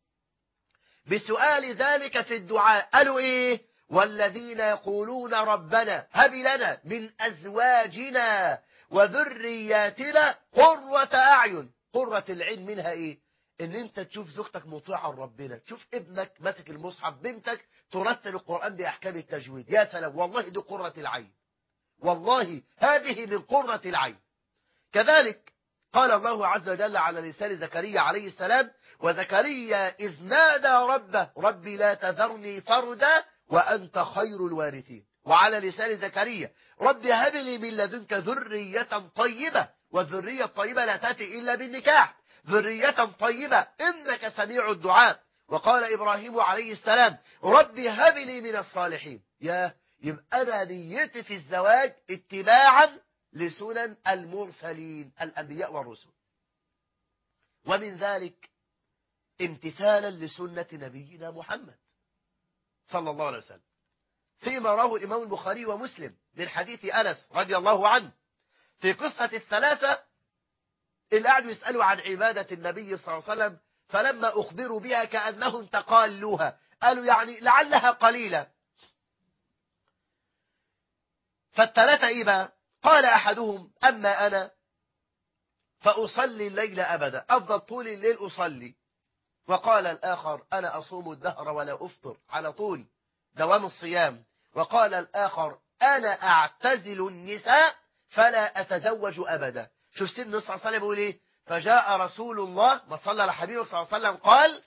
بسؤال ذلك في الدعاء قالوا إيه والذين يقولون ربنا هب لنا من أزواجنا وذرياتنا قرة أعين قرة العين منها إيه ان انت تشوف زوجتك مطيعة لربنا تشوف ابنك ماسك المصحف بنتك ترتل القرآن بأحكام التجويد يا سلام والله دي قرة العين والله هذه من قرة العين كذلك قال الله عز وجل على لسان زكريا عليه السلام وزكريا إذ نادى ربه ربي لا تذرني فردا وأنت خير الوارثين وعلى لسان زكريا رب هب لي من لدنك ذرية طيبة والذرية الطيبة لا تأتي إلا بالنكاح ذرية طيبة إنك سميع الدعاء وقال إبراهيم عليه السلام رب هب لي من الصالحين يا يبقى أنا نيتي في الزواج اتباعا لسنن المرسلين الأنبياء والرسل ومن ذلك امتثالا لسنة نبينا محمد صلى الله عليه وسلم فيما رواه الإمام البخاري ومسلم من حديث أنس رضي الله عنه في قصة الثلاثة اللي قعدوا يسألوا عن عبادة النبي صلى الله عليه وسلم فلما أخبروا بها كأنهم تقالوها قالوا يعني لعلها قليلة فالثلاثة إيه بقى قال أحدهم أما أنا فأصلي الليل أبدا أفضل طول الليل أصلي وقال الآخر أنا أصوم الدهر ولا أفطر على طول دوام الصيام وقال الآخر أنا أعتزل النساء فلا أتزوج أبدا شوف سيدنا النبي صلى الله عليه وسلم بيقول إيه فجاء رسول الله ما صلى على حبيبه صلى الله عليه وسلم قال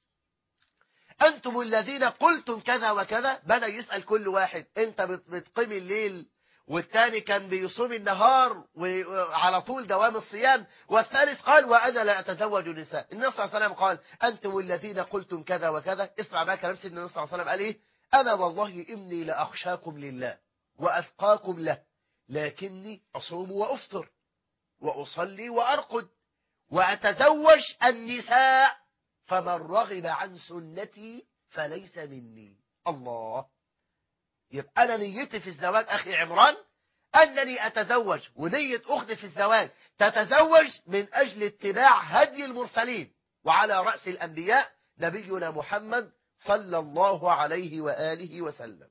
أنتم الذين قلتم كذا وكذا بدأ يسأل كل واحد أنت بتقيم الليل والثاني كان بيصوم النهار وعلى طول دوام الصيام والثالث قال وأنا لا أتزوج النساء النبي صلى الله عليه وسلم قال أنتم الذين قلتم كذا وكذا اسمع بقى كلام سيدنا النبي صلى الله عليه وسلم قال إيه أنا والله إني لأخشاكم لله وأثقاكم له لكني أصوم وأفطر وأصلي وأرقد وأتزوج النساء فمن رغب عن سنتي فليس مني الله يبقى أنا نيتي في الزواج أخي عمران أنني أتزوج ونية أختي في الزواج تتزوج من أجل اتباع هدي المرسلين وعلى رأس الأنبياء نبينا محمد صلى الله عليه وآله وسلم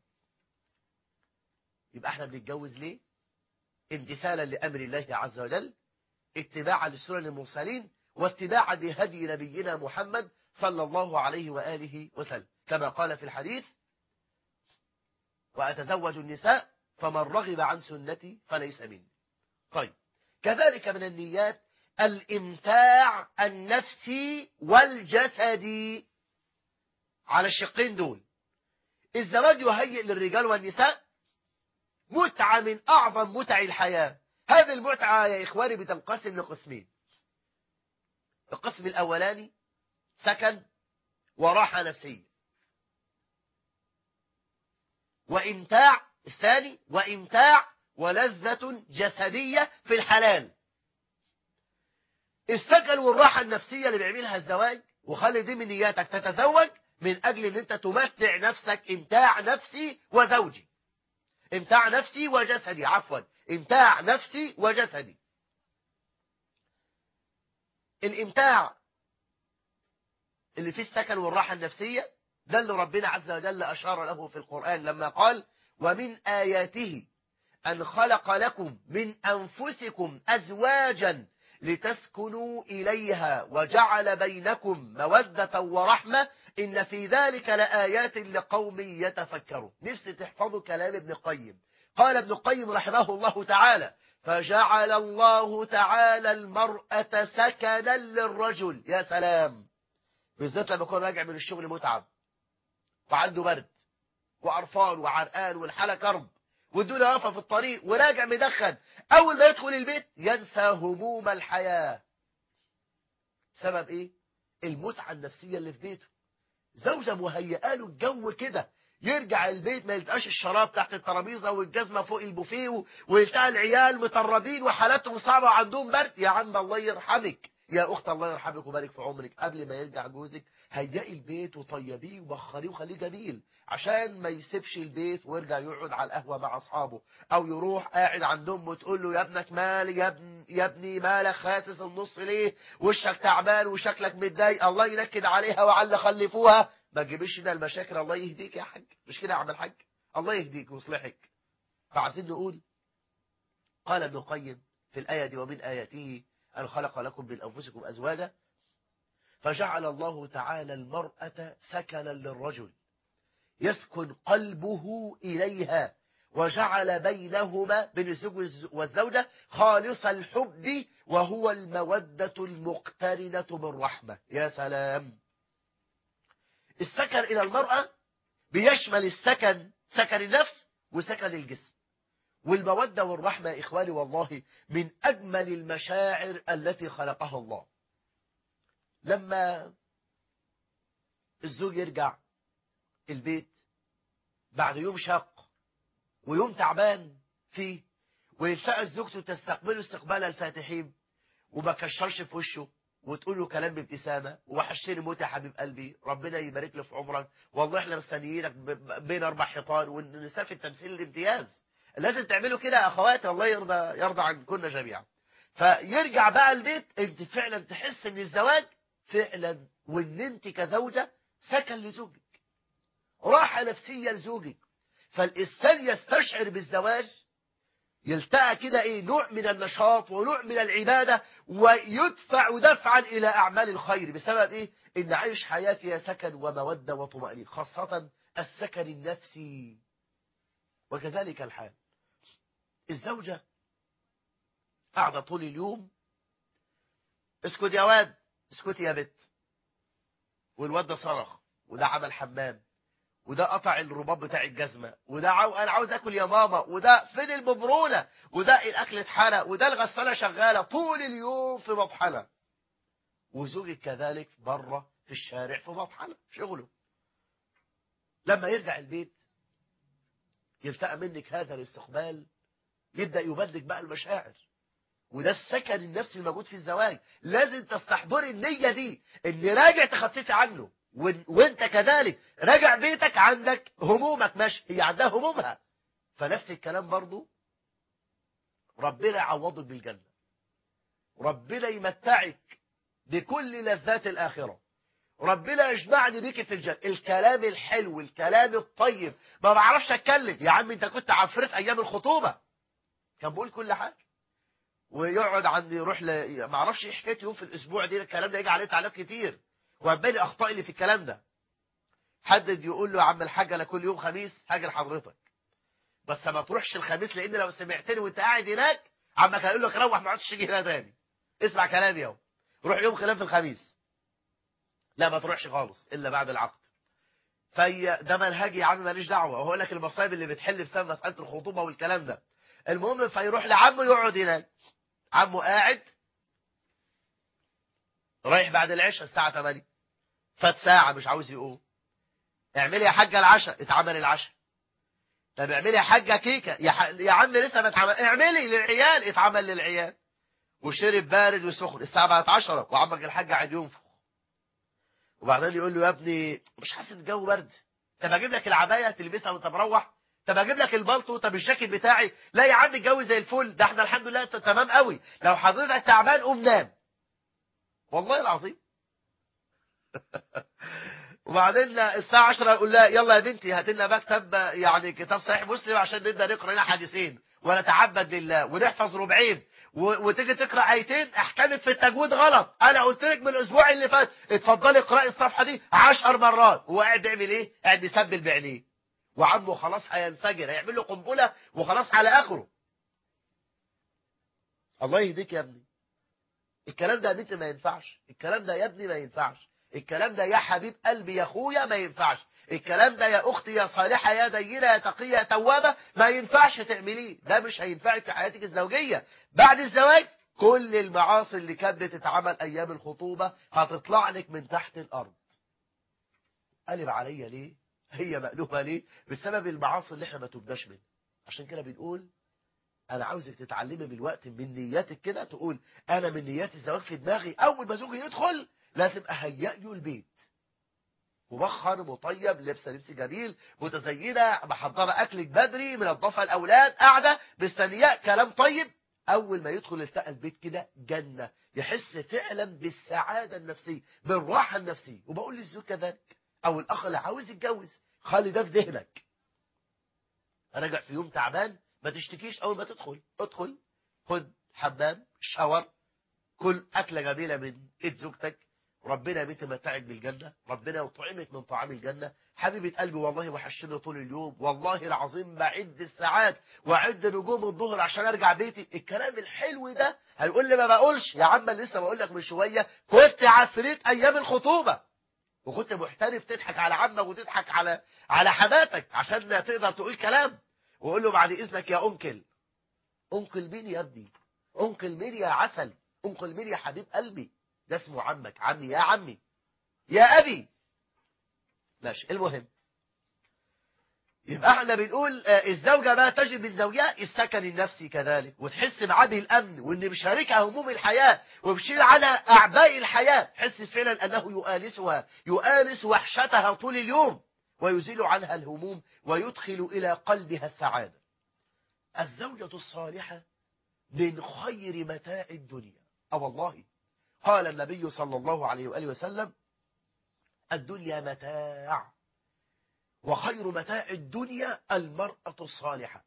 يبقى احنا بنتجوز ليه امتثالا لأمر الله عز وجل اتباعا لسنن المرسلين واتباعا لهدي نبينا محمد صلى الله عليه وآله وسلم كما قال في الحديث وأتزوج النساء فمن رغب عن سنتي فليس مني طيب كذلك من النيات الامتاع النفسي والجسدي على الشقين دول الزواج يهيئ للرجال والنساء متعة من أعظم متع الحياة هذه المتعة يا إخواني بتنقسم لقسمين القسم الأولاني سكن وراحة نفسية وإمتاع الثاني وإمتاع ولذة جسدية في الحلال السكن والراحة النفسية اللي بيعملها الزواج وخلي دي من نياتك تتزوج من أجل أن أنت تمتع نفسك امتاع نفسي وزوجي امتاع نفسي وجسدي عفوا امتاع نفسي وجسدي الامتاع اللي فيه السكن والراحة النفسية ده اللي ربنا عز وجل أشار له في القرآن لما قال ومن آياته أن خلق لكم من أنفسكم أزواجا لتسكنوا إليها وجعل بينكم مودة ورحمة إن في ذلك لآيات لقوم يتفكرون نفسي تحفظوا كلام ابن القيم قال ابن القيم رحمه الله تعالى فجعل الله تعالى المرأة سكنا للرجل يا سلام بالذات لما يكون راجع من الشغل متعب وعنده برد وقرفان وعرقان والحالة كرب والدنيا واقفه في الطريق وراجع مدخن اول ما يدخل البيت ينسى هموم الحياه سبب ايه المتعه النفسيه اللي في بيته زوجه مهيئه له الجو كده يرجع البيت ما يلتقاش الشراب تحت الترابيزه والجزمه فوق البوفيه ويلتقى العيال مطربين وحالاتهم صعبه وعندهم برد يا عم الله يرحمك يا اخت الله يرحمك وبارك في عمرك قبل ما يرجع جوزك هيئي البيت وطيبيه وبخريه وخليه جميل عشان ما يسيبش البيت ويرجع يقعد على القهوه مع اصحابه او يروح قاعد عند امه تقول له يا ابنك مال يا ابن يا ابني مالك خاسس النص ليه وشك تعبان وشكلك متضايق الله ينكد عليها وعلى خلفوها ما تجيبش ده المشاكل الله يهديك يا حاج مش كده يا عم الحاج الله يهديك ويصلحك فعايزين نقول قال ابن القيم في الايه دي ومن اياته أن خلق لكم من أنفسكم أزواجا فجعل الله تعالى المرأة سكنا للرجل يسكن قلبه إليها وجعل بينهما بين الزوج والزوجة خالص الحب وهو المودة المقترنة بالرحمة يا سلام السكن إلى المرأة بيشمل السكن سكن النفس وسكن الجسم والمودة والرحمة يا إخواني والله من أجمل المشاعر التي خلقها الله لما الزوج يرجع البيت بعد يوم شاق ويوم تعبان فيه ويلتقى زوجته تستقبله استقبال الفاتحين وما كشرش في وشه وتقول له كلام بابتسامه وحشتني موت يا حبيب قلبي ربنا يبارك له في عمرك والله احنا مستنيينك بين اربع حيطان والنساء في التمثيل الامتياز لازم تعملوا كده يا اخواتي الله يرضى يرضى عنكم جميعا فيرجع بقى البيت انت فعلا تحس ان الزواج فعلا وان انت كزوجه سكن لزوجك راحه نفسيه لزوجك فالانسان يستشعر بالزواج يلتقى كده ايه نوع من النشاط ونوع من العباده ويدفع دفعا الى اعمال الخير بسبب ايه ان عيش حياه فيها سكن وموده وطمانينه خاصه السكن النفسي وكذلك الحال الزوجة قاعدة طول اليوم اسكت يا واد اسكت يا بت والواد ده صرخ وده عمل حمام وده قطع الرباط بتاع الجزمة وده عاو... انا عاوز اكل يا ماما وده فين المبرونة وده الاكل اتحرق وده الغسالة شغالة طول اليوم في مطحنة وزوجك كذلك بره في الشارع في مطحنة شغله لما يرجع البيت يلتقى منك هذا الاستقبال يبدأ يبدلك بقى المشاعر وده السكن النفسي الموجود في الزواج لازم تستحضري النية دي ان راجع تخففي عنه وانت كذلك راجع بيتك عندك همومك ماشي هي عندها همومها فنفس الكلام برضو ربنا يعوضك بالجنة ربنا يمتعك بكل لذات الآخرة ربنا يجمعني بيك في الجنة الكلام الحلو الكلام الطيب ما بعرفش اتكلم يا عم انت كنت عفرت ايام الخطوبة كان بقول كل حاجة ويقعد عندي يروح ل... ما اعرفش ايه حكايه يوم في الاسبوع دي الكلام ده يجي عليه تعليق كتير وهبالي اخطاء اللي في الكلام ده حدد يقول له يا عم الحاج انا كل يوم خميس هاجي لحضرتك بس ما تروحش الخميس لان لو سمعتني وانت قاعد هناك عمك هيقول لك روح ما عادش تيجي هنا تاني اسمع كلامي اهو روح يوم خلاف الخميس لا ما تروحش خالص الا بعد العقد في ده منهجي يا عم ماليش دعوه وهو لك المصايب اللي بتحل بسبب مساله الخطوبه والكلام ده المهم فيروح لعمه يقعد هناك عمه قاعد رايح بعد العشاء الساعه 8 فات ساعه مش عاوز يقوم اعملي يا حاجه العشاء اتعمل العشاء طب اعملي يا حاجه كيكه يا, ح... يا عم لسه ما اتعمل اعملي للعيال اتعمل للعيال وشرب بارد وسخن الساعه بقت 10 وعمك الحاج قاعد ينفخ وبعدين يقول له يا ابني مش حاسس الجو برد طب اجيب لك العبايه تلبسها وانت مروح طب اجيب لك البلطو طب الجاكيت بتاعي لا يا عم الجو زي الفل ده احنا الحمد لله تمام قوي لو حضرتك تعبان قوم نام والله العظيم وبعدين الساعة 10 يقول لها يلا يا بنتي هات لنا بقى كتاب يعني كتاب صحيح مسلم عشان نبدا نقرا لنا حديثين ونتعبد لله ونحفظ ربعين و- وتيجي تقرا ايتين احكامك في التجويد غلط انا قلت لك من الاسبوع اللي فات اتفضلي اقراي الصفحه دي عشر مرات هو قاعد بيعمل ايه قاعد بيسبل بعينيه وعمه خلاص هينفجر هيعمل له قنبله وخلاص على اخره الله يهديك يا ابني الكلام ده يا بنتي ما ينفعش الكلام ده يا ابني ما ينفعش الكلام ده يا حبيب قلبي يا اخويا ما ينفعش الكلام ده يا اختي يا صالحه يا دينه يا تقيه يا توابه ما ينفعش تعمليه ده مش هينفعك في حياتك الزوجيه بعد الزواج كل المعاصي اللي كانت بتتعمل ايام الخطوبه هتطلع لك من تحت الارض قلب عليا ليه هي مقلوبه ليه بسبب المعاصي اللي احنا ما تبناش منها عشان كده بنقول انا عاوزك تتعلمي بالوقت من نياتك كده تقول انا من نيات الزواج في دماغي اول ما زوجي يدخل لازم اهيئ له البيت مبخر مطيب لابسه لبس جميل متزينه محضره اكلك بدري منظفه الاولاد قاعده مستنياه كلام طيب اول ما يدخل يلتقى البيت كده جنه يحس فعلا بالسعاده النفسيه بالراحه النفسيه وبقول للزوج كذلك او الاخ اللي عاوز يتجوز خلي ده في ذهنك راجع في يوم تعبان ما تشتكيش اول ما تدخل ادخل خد حمام شاور كل اكله جميله من ايد زوجتك ربنا يتمتعك بالجنه ربنا يطعمك من طعام الجنه حبيبه قلبي والله وحشني طول اليوم والله العظيم بعد الساعات واعد نجوم الظهر عشان ارجع بيتي الكلام الحلو ده هيقول لي ما بقولش يا عم أنا لسه بقول لك من شويه كنت عفريت ايام الخطوبه وكنت محترف تضحك على عمك وتضحك على على حماتك عشان تقدر تقول كلام وقول له بعد اذنك يا انكل انكل مين يا ابني انكل مين يا عسل انكل مين يا حبيب قلبي ده اسمه عمك عمي يا عمي يا ابي ماشي المهم يبقى احنا بنقول آه، الزوجه بقى تجد من زوجها السكن النفسي كذلك وتحس معاه بالامن وان مشاركها هموم الحياه وبشيل عنها اعباء الحياه تحس فعلا انه يؤانسها يؤانس وحشتها طول اليوم ويزيل عنها الهموم ويدخل الى قلبها السعاده الزوجه الصالحه من خير متاع الدنيا اه والله قال النبي صلى الله عليه واله وسلم الدنيا متاع وخير متاع الدنيا المرأة الصالحة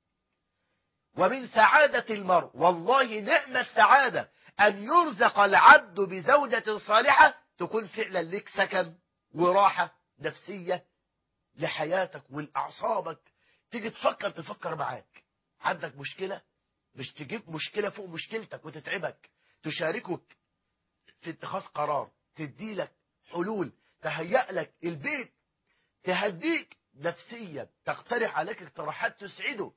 ومن سعادة المرء والله نعم السعادة أن يرزق العبد بزوجة صالحة تكون فعلا لك سكن وراحة نفسية لحياتك ولأعصابك تيجي تفكر تفكر معاك عندك مشكلة مش تجيب مشكلة فوق مشكلتك وتتعبك تشاركك في اتخاذ قرار تديلك حلول تهيأ لك البيت تهديك نفسيا تقترح عليك اقتراحات تسعدك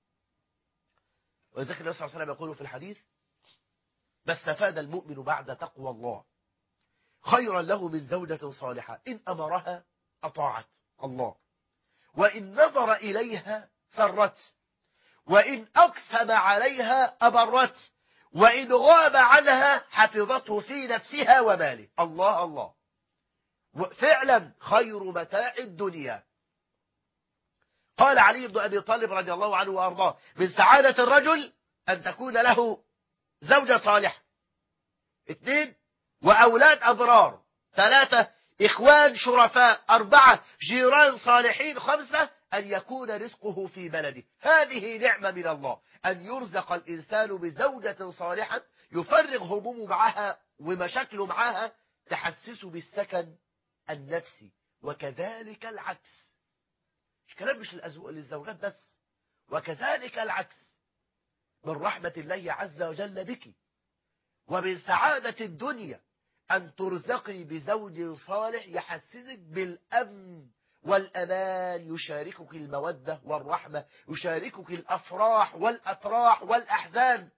ولذلك النبي صلى الله عليه وسلم يقول في الحديث ما استفاد المؤمن بعد تقوى الله خيرا له من زوجة صالحة إن أمرها أطاعت الله وإن نظر إليها سرت وإن أقسم عليها أبرت وإن غاب عنها حفظته في نفسها وماله الله الله فعلا خير متاع الدنيا قال علي بن أبي طالب رضي الله عنه وأرضاه من سعادة الرجل أن تكون له زوجة صالحة اثنين وأولاد أبرار ثلاثة إخوان شرفاء أربعة جيران صالحين خمسة أن يكون رزقه في بلده هذه نعمة من الله أن يرزق الإنسان بزوجة صالحة يفرغ همومه معها ومشاكله معها تحسسه بالسكن النفسي وكذلك العكس الكلام مش الأزواج للزوجات بس وكذلك العكس من رحمة الله عز وجل بك ومن سعادة الدنيا أن ترزقي بزوج صالح يحسسك بالأمن والأمان يشاركك المودة والرحمة يشاركك الأفراح والأتراح والأحزان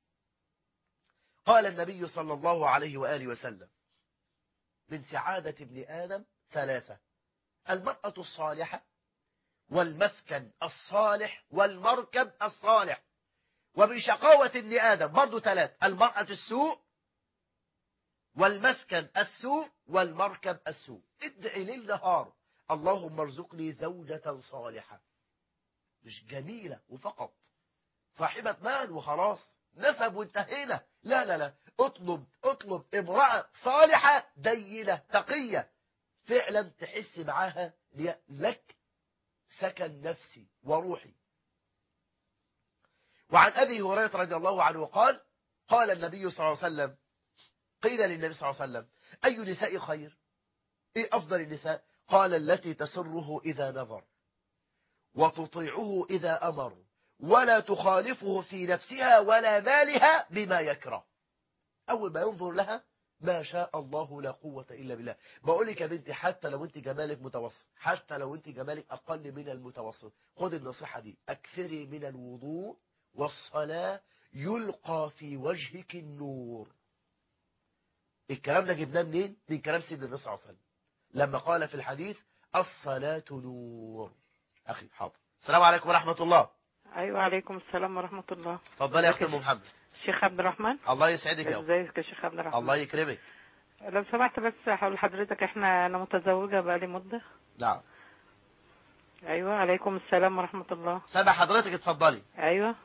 قال النبي صلى الله عليه وآله وسلم من سعادة ابن آدم ثلاثة المرأة الصالحة والمسكن الصالح والمركب الصالح ومن شقاوة ابن آدم برضو ثلاث المرأة السوء والمسكن السوء والمركب السوء ادعي ليل نهار اللهم ارزقني زوجة صالحة مش جميلة وفقط صاحبة مال وخلاص نسب وانتهينا لا لا لا اطلب اطلب امرأة صالحة دينة تقية فعلا تحس معاها لك سكن نفسي وروحي وعن أبي هريرة رضي الله عنه قال قال النبي صلى الله عليه وسلم قيل للنبي صلى الله عليه وسلم أي نساء خير إيه أفضل النساء قال التي تسره إذا نظر وتطيعه إذا أمر ولا تخالفه في نفسها ولا مالها بما يكره أول ما ينظر لها ما شاء الله لا قوة إلا بالله بقول لك يا بنتي حتى لو أنت جمالك متوسط حتى لو أنت جمالك أقل من المتوسط خد النصيحة دي أكثري من الوضوء والصلاة يلقى في وجهك النور الكلام ده جبناه منين؟ من كلام سيدنا النبي صلى الله عليه وسلم لما قال في الحديث الصلاة نور أخي حاضر السلام عليكم ورحمة الله ايوه عليكم السلام ورحمه الله اتفضلي يا أختي أم محمد شيخ عبد الرحمن الله يسعدك يا أخت ازيك يا شيخ عبد الرحمن الله يكرمك لو سمحت بس هقول لحضرتك احنا انا متزوجه بقالي مده نعم ايوه عليكم السلام ورحمه الله سامع حضرتك اتفضلي ايوه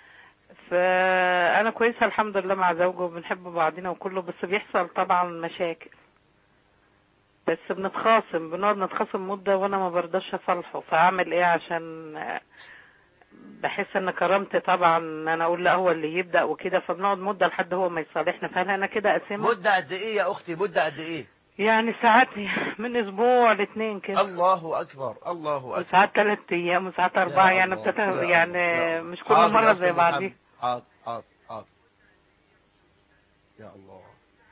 فانا كويسه الحمد لله مع زوجي وبنحب بعضنا وكله بس بيحصل طبعا مشاكل بس بنتخاصم بنقعد نتخاصم مده وانا ما برضاش اصالحه فاعمل ايه عشان بحس ان كرامتي طبعا ان انا اقول لا هو اللي يبدا وكده فبنقعد مده لحد هو ما يصالحنا فهل انا كده اسمه مدة قد إيه يا أختي مدة قد إيه يعني ساعات من اسبوع لاثنين كده الله أكبر الله أكبر وساعات ثلاث ايام وساعات اربعه يا يعني الله، بتت... يا يعني الله، يا الله. مش كل حاضر يا مره أختي زي أم بعضيها محمد. حاضر حاضر حاضر يا الله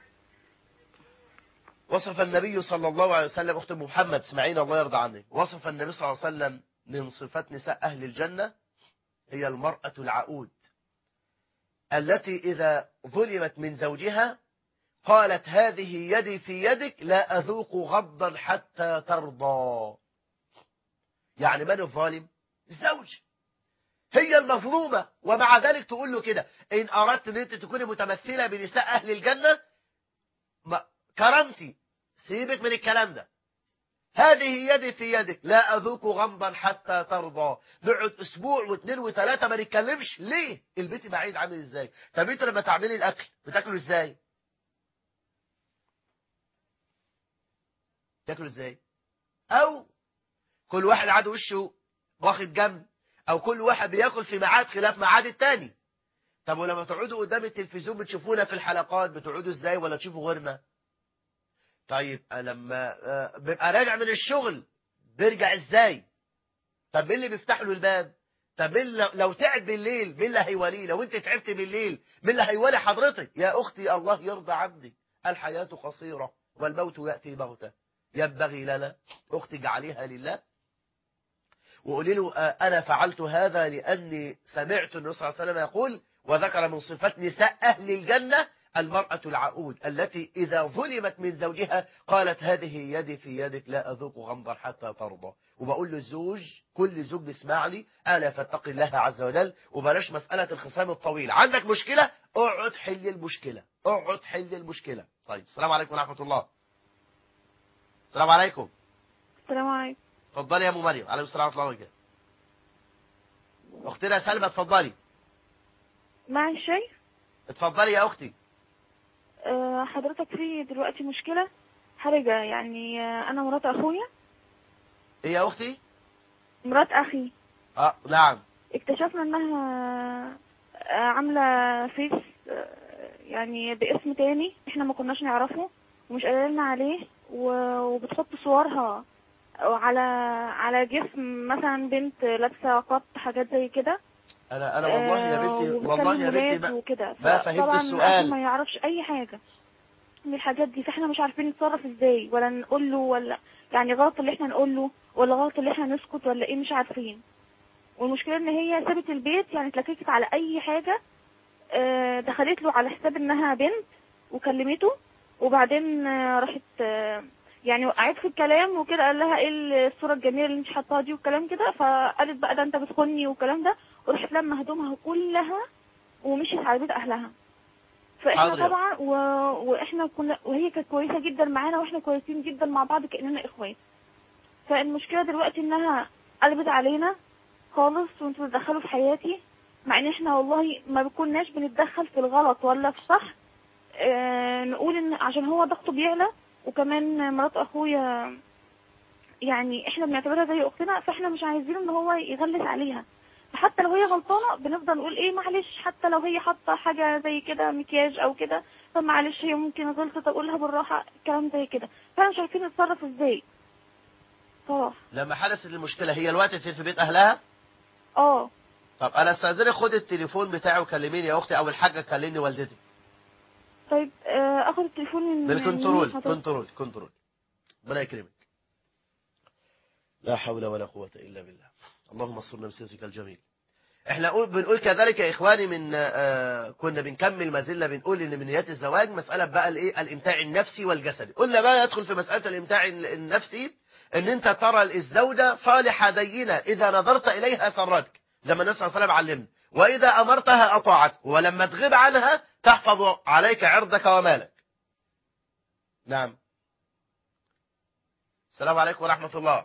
وصف النبي صلى الله عليه وسلم أخت أم محمد اسمعينا الله يرضى عنك وصف النبي صلى الله عليه وسلم من صفات نساء أهل الجنة هي المرأة العقود التي إذا ظلمت من زوجها قالت هذه يدي في يدك لا أذوق غضا حتى ترضى يعني من الظالم الزوج هي المظلومة ومع ذلك تقول له كده إن أردت أن أنت تكوني متمثلة بنساء أهل الجنة ما كرمتي سيبك من الكلام ده هذه يدي في يدك لا أذوق غمضا حتى ترضى نقعد أسبوع واثنين وثلاثة ما نتكلمش ليه البيت بعيد عامل إزاي طب أنت لما تعملي الأكل بتاكله إزاي تاكله إزاي أو كل واحد عاد وشه واخد جنب أو كل واحد بياكل في ميعاد خلاف ميعاد التاني طب ولما تقعدوا قدام التلفزيون بتشوفونا في الحلقات بتقعدوا ازاي ولا تشوفوا غيرنا طيب لما آه، بيبقى راجع من الشغل بيرجع ازاي طب مين اللي بيفتح له الباب طب مين لو- لو تعب بالليل مين اللي هيوليه لو انت تعبت بالليل مين اللي هيولي حضرتك يا اختي الله يرضى عنك الحياة قصيرة والموت يأتي بغتة ينبغي لنا اختي اجعليها لله وقولي له آه، أنا فعلت هذا لأني سمعت النبي صلى الله عليه وسلم يقول وذكر من صفات نساء أهل الجنة المرأة العقود التي إذا ظلمت من زوجها قالت هذه يدي في يدك لا أذوق غمضا حتى ترضى وبقول للزوج كل زوج بيسمع لي أنا فاتق الله عز وجل وبلاش مسألة الخصام الطويل عندك مشكلة اقعد حل المشكلة اقعد حل المشكلة طيب السلام عليكم ورحمة الله السلام عليكم السلام عليكم اتفضلي يا ام مريم عليكم السلام ورحمه الله وبركاته اختنا سلمى اتفضلي معي شيء اتفضلي يا اختي أه حضرتك في دلوقتي مشكلة حرجة يعني آه، أنا مرات أخويا ايه يا اختي مرات أخي اه نعم اكتشفنا إنها آه، عاملة فيس آه، يعني باسم تاني احنا ما كناش نعرفه ومش قايلين عليه و- وبتحط صورها على على جسم مثلا بنت لابسة قط حاجات زي كده انا انا والله يا آه، بنتي وبتكلم والله يا بنتي ولاد ما, وكده ما فهمت فطبعاً السؤال. أخي ما يعرفش اي حاجه من الحاجات دي فاحنا مش عارفين نتصرف ازاي ولا نقول له ولا يعني غلط اللي احنا نقول له ولا غلط اللي احنا نسكت ولا ايه مش عارفين والمشكله ان هي سابت البيت يعني اتلككت على اي حاجه آه، دخلت له على حساب انها بنت وكلمته وبعدين آه، راحت آه، يعني وقعت في الكلام وكده قال لها ايه الصوره الجميله اللي انت حاطاها دي والكلام كده فقالت بقى ده انت بتخوني والكلام ده وراحت لما هدومها كلها ومشيت على بيت اهلها فاحنا حاضر. طبعا و... واحنا كنا وهي كانت كويسه جدا معانا واحنا كويسين جدا مع بعض كاننا اخوات فالمشكله دلوقتي انها قلبت علينا خالص وانتوا بتدخلوا في حياتي مع ان احنا والله ما بكوناش بنتدخل في الغلط ولا في الصح اه نقول ان عشان هو ضغطه بيعلى وكمان مرات اخويا يعني احنا بنعتبرها زي اختنا فاحنا مش عايزين ان هو يغلس عليها فحتى لو هي غلطانه بنفضل نقول ايه معلش حتى لو هي حاطه حاجه زي كده مكياج او كده طب معلش هي ممكن غلطت اقولها بالراحه كلام زي كده فاحنا مش عارفين نتصرف ازاي صراحه لما حدثت المشكله هي الوقت في في بيت اهلها اه طب انا استاذنك خد التليفون بتاعي وكلميني يا اختي او الحاجه كلمني والدتك طيب آه، اخد التليفون من بالكنترول من حضرتك. كنترول كنترول ربنا يكرمك لا حول ولا قوة إلا بالله اللهم استرنا بسترك الجميل احنا قول بنقول كذلك يا اخواني من آه كنا بنكمل ما زلنا بنقول ان من نيات الزواج مساله بقى الايه الامتاع النفسي والجسدي قلنا بقى يدخل في مساله الامتاع النفسي ان انت ترى الزوجه صالحه دينه اذا نظرت اليها سرتك زي ما النبي صلى الله عليه وسلم علمنا واذا امرتها اطاعتك ولما تغيب عنها تحفظ عليك عرضك ومالك نعم السلام عليكم ورحمه الله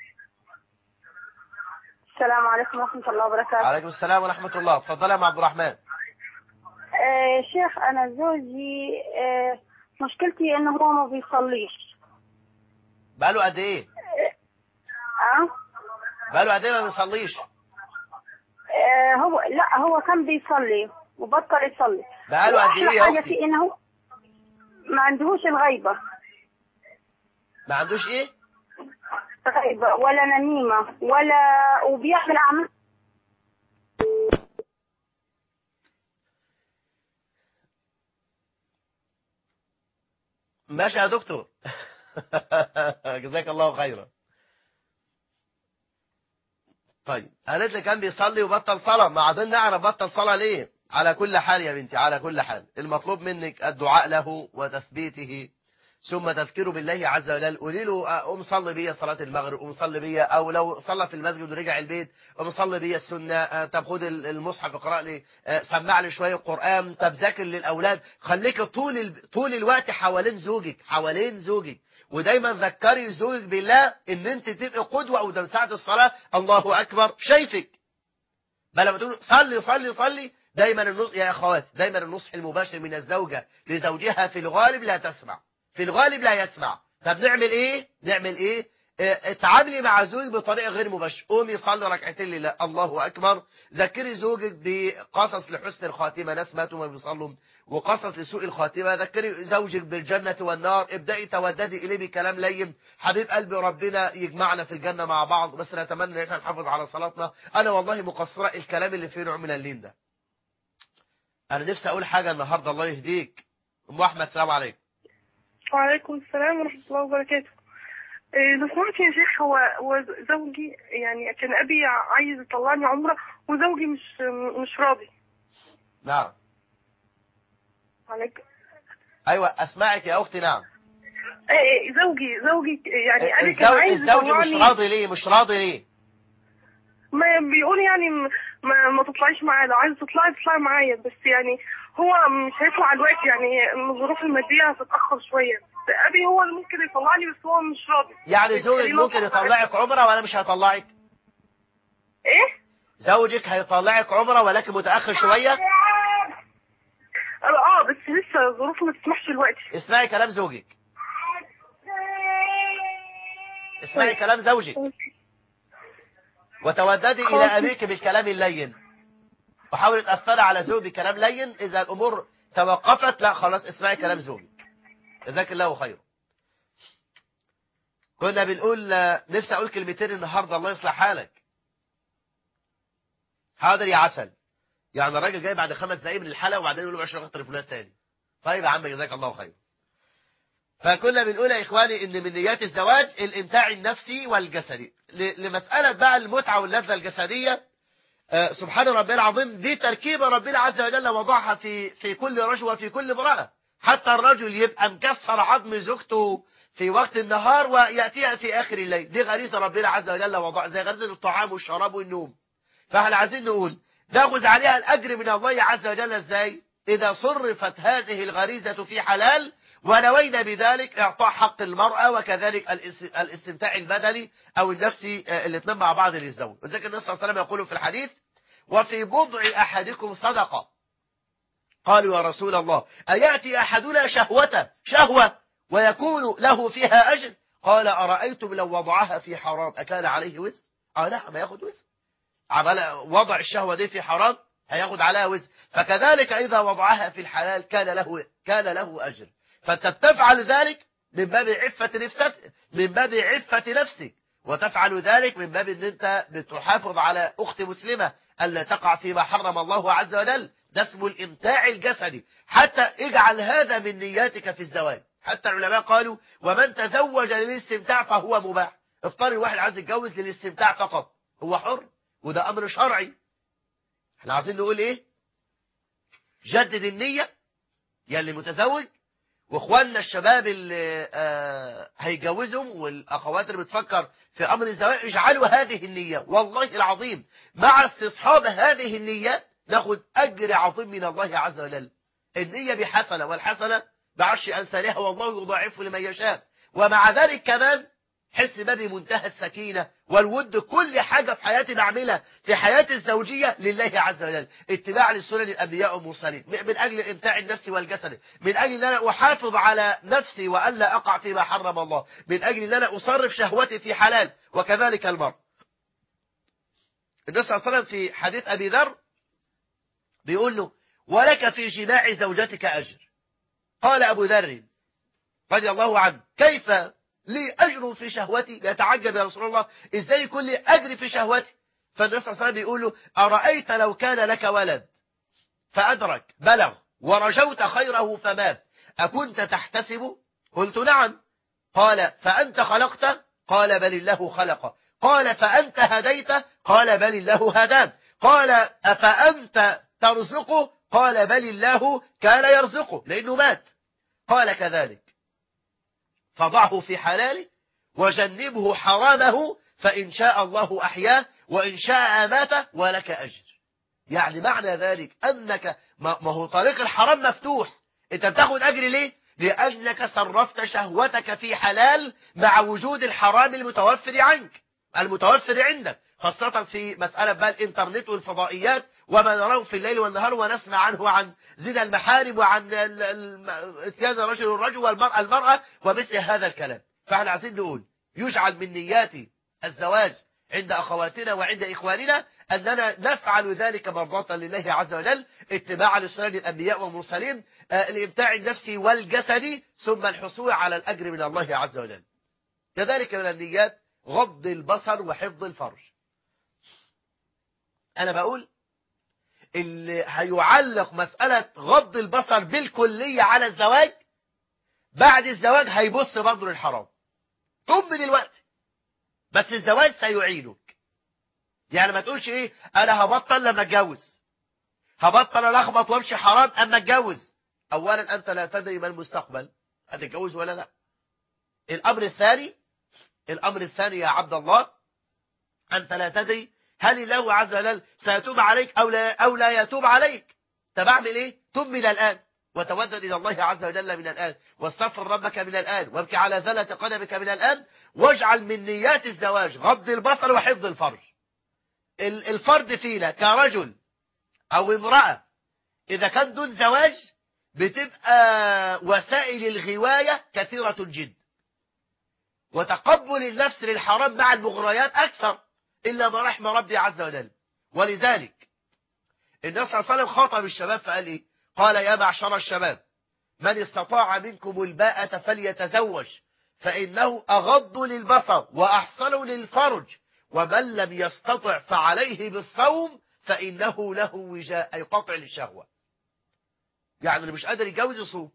السلام عليكم ورحمة الله وبركاته عليكم السلام ورحمه الله اتفضل يا ام عبد الرحمن آه شيخ أنا زوجي آه مشكلتي إنه هو ما بيصليش بقاله قد ايه أه؟ بقاله قد ايه ما بيصليش آه هو لا هو كان بيصلي وبطل يصلي بقاله قد وأحلى ايه يا حاجة اختي فيه إنه ما عندهوش الغيبة ما عندوش ايه غيبة ولا نميمة ولا وبيعمل أعمال ماشي يا دكتور جزاك الله خيرا طيب قالت لي كان بيصلي وبطل صلاة ما عايزين نعرف بطل صلاة ليه على كل حال يا بنتي على كل حال المطلوب منك الدعاء له وتثبيته ثم تذكره بالله عز وجل قولي له قوم صلي بيا صلاة المغرب قوم صلي بيا او لو صلى في المسجد ورجع البيت قوم صلي بيا السنة آه، طب خد ال- المصحف اقرا لي آه، سمع لي شوية قرآن طب ذاكر للأولاد خليك طول ال... طول الوقت حوالين زوجك حوالين زوجك ودايما ذكري زوجك بالله ان انت تبقي قدوة قدام ساعة الصلاة الله اكبر شايفك بل لما تقول صلي صلي صلي دايما النصح يا اخواتي دايما النصح المباشر من الزوجة لزوجها في الغالب لا تسمع في الغالب لا يسمع طب نعمل ايه نعمل ايه اه، اتعاملي مع زوجك بطريقه غير مباشره قومي صلي ركعتين لله الله اكبر ذكري زوجك بقصص لحسن الخاتمه ناس ماتوا ما بيصلوا وقصص لسوء الخاتمه ذكري زوجك بالجنه والنار ابدأي توددي اليه بكلام لين حبيب قلبي ربنا يجمعنا في الجنه مع بعض بس نتمنى ان احنا نحافظ على صلاتنا انا والله مقصره الكلام اللي فيه نوع من اللين ده انا نفسي اقول حاجه النهارده الله يهديك ام احمد سلام عليكم وعليكم السلام ورحمة الله وبركاته إيه، لو سمحت يا شيخ هو هو زوجي يعني كان أبي عايز يطلعني عمرة وزوجي مش مش راضي نعم عليك ايوه اسمعك يا اختي نعم إيه، زوجي زوجي يعني أبي كان الزوج عايز الزوج مش يطلعني راضي ليه مش راضي ليه ما بيقول يعني م- ما, ما تطلعيش معايا لو عايز تطلعي تطلعي معايا بس يعني هو مش هيطلع دلوقتي يعني الظروف المادية هتتأخر شوية أبي هو اللي ممكن يطلعني بس هو مش راضي يعني زوجك خلينا ممكن نطلع. يطلعك عمره ولا مش هيطلعك إيه؟ زوجك هيطلعك عمره ولكن متاخر شويه اه بس لسه الظروف ما تسمحش دلوقتي اسمعي كلام زوجك اسمعي كلام زوجك وتوددي الى ابيك بالكلام اللين وحاولي تاثري على زوجك بكلام لين اذا الامور توقفت لا خلاص اسمعي كلام زوجك جزاك الله خيرا كنا بنقول آه، نفسي اقول كلمتين النهارده الله يصلح حالك حاضر يا عسل يعني الراجل جاي بعد خمس دقايق من الحلقه وبعدين يقول له 10 تليفونات تاني طيب يا عم جزاك الله خير فكنا بنقول يا اخواني ان من نيات الزواج الامتاع النفسي والجسدي ل- لمساله بقى المتعه واللذه الجسديه آه، سبحان ربي العظيم دي تركيبه ربنا عز وجل وضعها في في كل رجل وفي كل امراه حتى الرجل يبقى مكسر عظم زوجته في وقت النهار وياتيها في اخر الليل دي غريزه ربنا عز وجل وضعها زي غريزه الطعام والشراب والنوم فاحنا عايزين نقول ناخذ عليها الاجر من الله عز وجل ازاي اذا صرفت هذه الغريزه في حلال ونوينا بذلك اعطاء حق المراه وكذلك الاس- الاستمتاع البدني او النفسي آه، الاثنين مع بعض للزوج وذلك النبي صلى الله عليه وسلم يقول في الحديث وفي بضع احدكم صدقه قالوا يا رسول الله اياتي احدنا شهوه شهوه ويكون له فيها اجر قال ارايتم لو وضعها في حرام اكان عليه وزر اه لا ما ياخد وزر عمل وضع الشهوة دي في حرام هياخد عليها وزر فكذلك إذا وضعها في الحلال كان له كان له أجر فأنت تفعل ذلك من باب عفة نفسك من باب عفة نفسك وتفعل ذلك من باب ان انت بتحافظ على اخت مسلمة الا تقع فيما حرم الله عز وجل ده اسمه الامتاع الجسدي حتى اجعل هذا من نياتك في الزواج حتى العلماء قالوا ومن تزوج للاستمتاع فهو مباح افترض الواحد عايز يتجوز للاستمتاع فقط هو حر وده امر شرعي احنا عايزين نقول ايه جدد النية يا اللي متزوج واخواننا الشباب اللي آه هيجوزهم والاخوات اللي بتفكر في امر الزواج اجعلوا هذه النية والله العظيم مع استصحاب هذه النية ناخد اجر عظيم من الله عز وجل النية بحسنة والحسنة بعشر امثالها والله يضاعف لمن يشاء ومع ذلك كمان حس ما بمنتهى السكينة والود كل حاجة في حياتي بعملها في حياتي الزوجية لله عز وجل اتباع لسنن الأنبياء والمرسلين من أجل إمتاع النفس والجسد من أجل أن أنا أحافظ على نفسي وألا أقع فيما حرم الله من أجل أن أنا أصرف شهوتي في حلال وكذلك المرء النبي صلى الله عليه وسلم في حديث أبي ذر بيقول له ولك في جماع زوجتك أجر قال أبو ذر رضي الله عنه كيف لي أجر في شهوتي يتعجب يا رسول الله إزاي يكون لي أجر في شهوتي فالنبي صلى الله عليه وسلم بيقول له أرأيت لو كان لك ولد فأدرك بلغ ورجوت خيره فمات أكنت تحتسب قلت نعم قال فأنت خلقت قال بل الله خلق قال فأنت هديت قال بل الله هدان قال أفأنت ترزقه قال بل الله كان يرزقه لأنه مات قال كذلك فضعه في حلاله وجنبه حرامه فإن شاء الله أحياه وإن شاء أماته ولك أجر يعني معنى ذلك أنك ما هو طريق الحرام مفتوح أنت بتاخد أجر ليه لأنك صرفت شهوتك في حلال مع وجود الحرام المتوفر عنك المتوفر عندك خاصة في مسألة بقى الإنترنت والفضائيات وما نراه في الليل والنهار ونسمع عنه عن زنا المحارم وعن اتيان الرجل الرجل والمرأة المرأة ومثل هذا الكلام فاحنا عايزين نقول يجعل من نيات الزواج عند أخواتنا وعند إخواننا أننا نفعل ذلك مرضاة لله عز وجل اتباعا لسنن الأنبياء والمرسلين الإمتاع النفسي والجسدي ثم الحصول على الأجر من الله عز وجل كذلك من النيات غض البصر وحفظ الفرج أنا بقول اللي هيعلق مسألة غض البصر بالكلية على الزواج بعد الزواج هيبص برضه للحرام طب دلوقتي بس الزواج سيعينك يعني ما تقولش ايه انا هبطل لما اتجوز هبطل الخبط وامشي حرام اما اتجوز اولا انت لا تدري ما المستقبل هتتجوز ولا لا الامر الثاني الامر الثاني يا عبد الله انت لا تدري هل الله عز وجل سيتوب عليك أو لا, أو لا يتوب عليك طب اعمل ايه تب من الآن وتودد إلى الله عز وجل من الآن واستغفر ربك من الآن وابكي على ذلة قدمك من الآن واجعل من نيات الزواج غض البصر وحفظ الفرج الفرد فينا كرجل أو امرأة إذا كان دون زواج بتبقى وسائل الغواية كثيرة جدا وتقبل النفس للحرام مع المغريات أكثر إلا ما رحم ربي عز وجل ولذلك النبي صلى الله عليه وسلم خاطب الشباب فقال إيه قال يا معشر الشباب من استطاع منكم الباءة فليتزوج فإنه أغض للبصر وأحصن للفرج ومن لم يستطع فعليه بالصوم فإنه له وجاء أي قطع للشهوة يعني اللي مش قادر يتجوز يصوم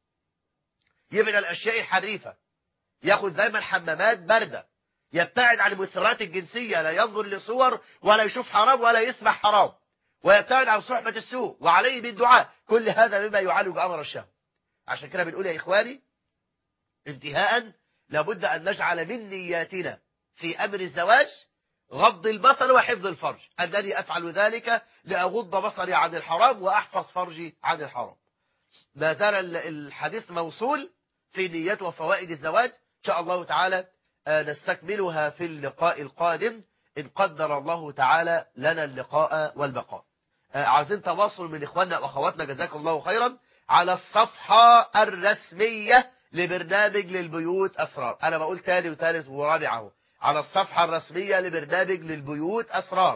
يبعد الأشياء الحريفة ياخد دايما حمامات باردة يبتعد عن المثيرات الجنسية لا ينظر لصور ولا يشوف حرام ولا يسمع حرام ويبتعد عن صحبة السوء وعليه بالدعاء كل هذا مما يعالج أمر الشهوة عشان كده بنقول يا إخواني انتهاء لابد أن نجعل من نياتنا في أمر الزواج غض البصر وحفظ الفرج أنني أفعل ذلك لأغض بصري عن الحرام وأحفظ فرجي عن الحرام ما زال الحديث موصول في نيات وفوائد الزواج إن شاء الله تعالى نستكملها في اللقاء القادم إن قدر الله تعالى لنا اللقاء والبقاء عايزين تواصل من إخواننا وأخواتنا جزاكم الله خيرا على الصفحة الرسمية لبرنامج للبيوت أسرار أنا بقول تاني وتالت ورابع اهو على الصفحة الرسمية لبرنامج للبيوت أسرار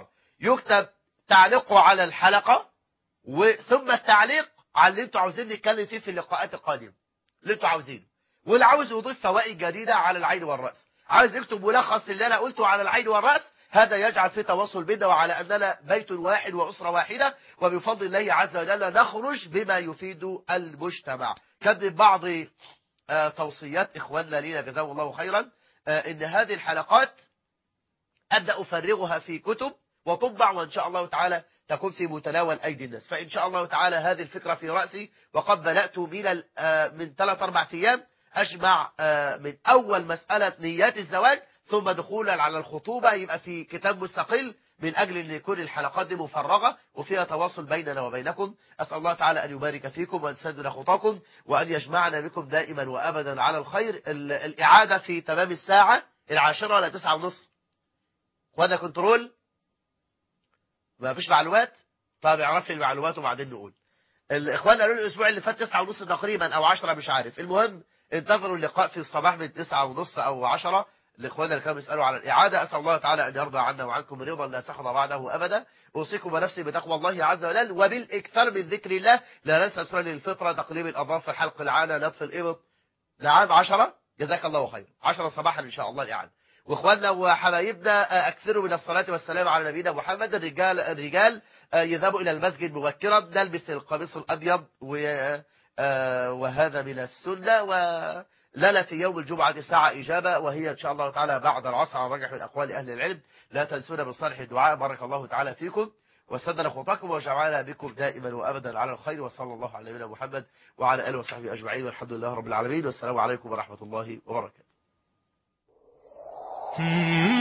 يكتب تعليقه على الحلقة وثم التعليق على اللي انتوا عاوزين نتكلم فيه في اللقاءات القادمة اللي انتوا عاوزينه واللي عاوز يضيف فوائد جديدة على العين والرأس عاوز يكتب ملخص اللي انا قلته على العين والرأس هذا يجعل في تواصل بيننا وعلى أننا بيت واحد وأسرة واحدة وبفضل الله عز وجل نخرج بما يفيد المجتمع كان من بعض آه، توصيات إخواننا لنا جزاهم الله خيرا آه، إن هذه الحلقات أبدأ أفرغها في كتب وطبع وإن شاء الله تعالى تكون في متناول أيدي الناس فإن شاء الله تعالى هذه الفكرة في رأسي وقد بدأت من ال- آه، من ثلاث أربع أيام أجمع آه، من أول مسألة نيات الزواج ثم دخولا على الخطوبة يبقى في كتاب مستقل من أجل أن يكون الحلقات دي مفرغة وفيها تواصل بيننا وبينكم أسأل الله تعالى أن يبارك فيكم وأن يسدد خطاكم وأن يجمعنا بكم دائما وأبدا على الخير ال- الإعادة في تمام الساعة العاشرة ولا تسعة ونص وهذا كنترول ما فيش معلومات طب اعرف لي المعلومات وبعدين نقول الاخوان قالوا لي الاسبوع اللي فات تسعة ونص تقريبا او عشرة مش عارف المهم انتظروا اللقاء في الصباح من تسعة ونص او عشرة الاخوان اللي كانوا بيسالوا على الاعاده اسال الله تعالى ان يرضى عنا وعنكم رضا لا سخط بعده ابدا اوصيكم ونفسي بتقوى الله عز وجل وبالاكثار من ذكر الله لا ننسى سنن الفطره تقليم الاظافر حلق العانه نطف الابط نعم عشرة جزاك الله خير عشرة صباحا ان شاء الله الاعاده واخواننا وحبايبنا اكثروا من الصلاه والسلام على نبينا محمد الرجال الرجال يذهبوا الى المسجد مبكرا نلبس القميص الابيض و آه، وهذا من السنه ولنا في يوم الجمعه ساعه اجابه وهي ان شاء الله تعالى بعد العصر على الراجح من اقوال اهل العلم لا تنسونا من صالح الدعاء بارك الله تعالى فيكم وسدد خطاكم وجعلنا بكم دائما وابدا على الخير وصلى الله على نبينا محمد وعلى اله وصحبه اجمعين والحمد لله رب العالمين والسلام عليكم ورحمه الله وبركاته Hmm.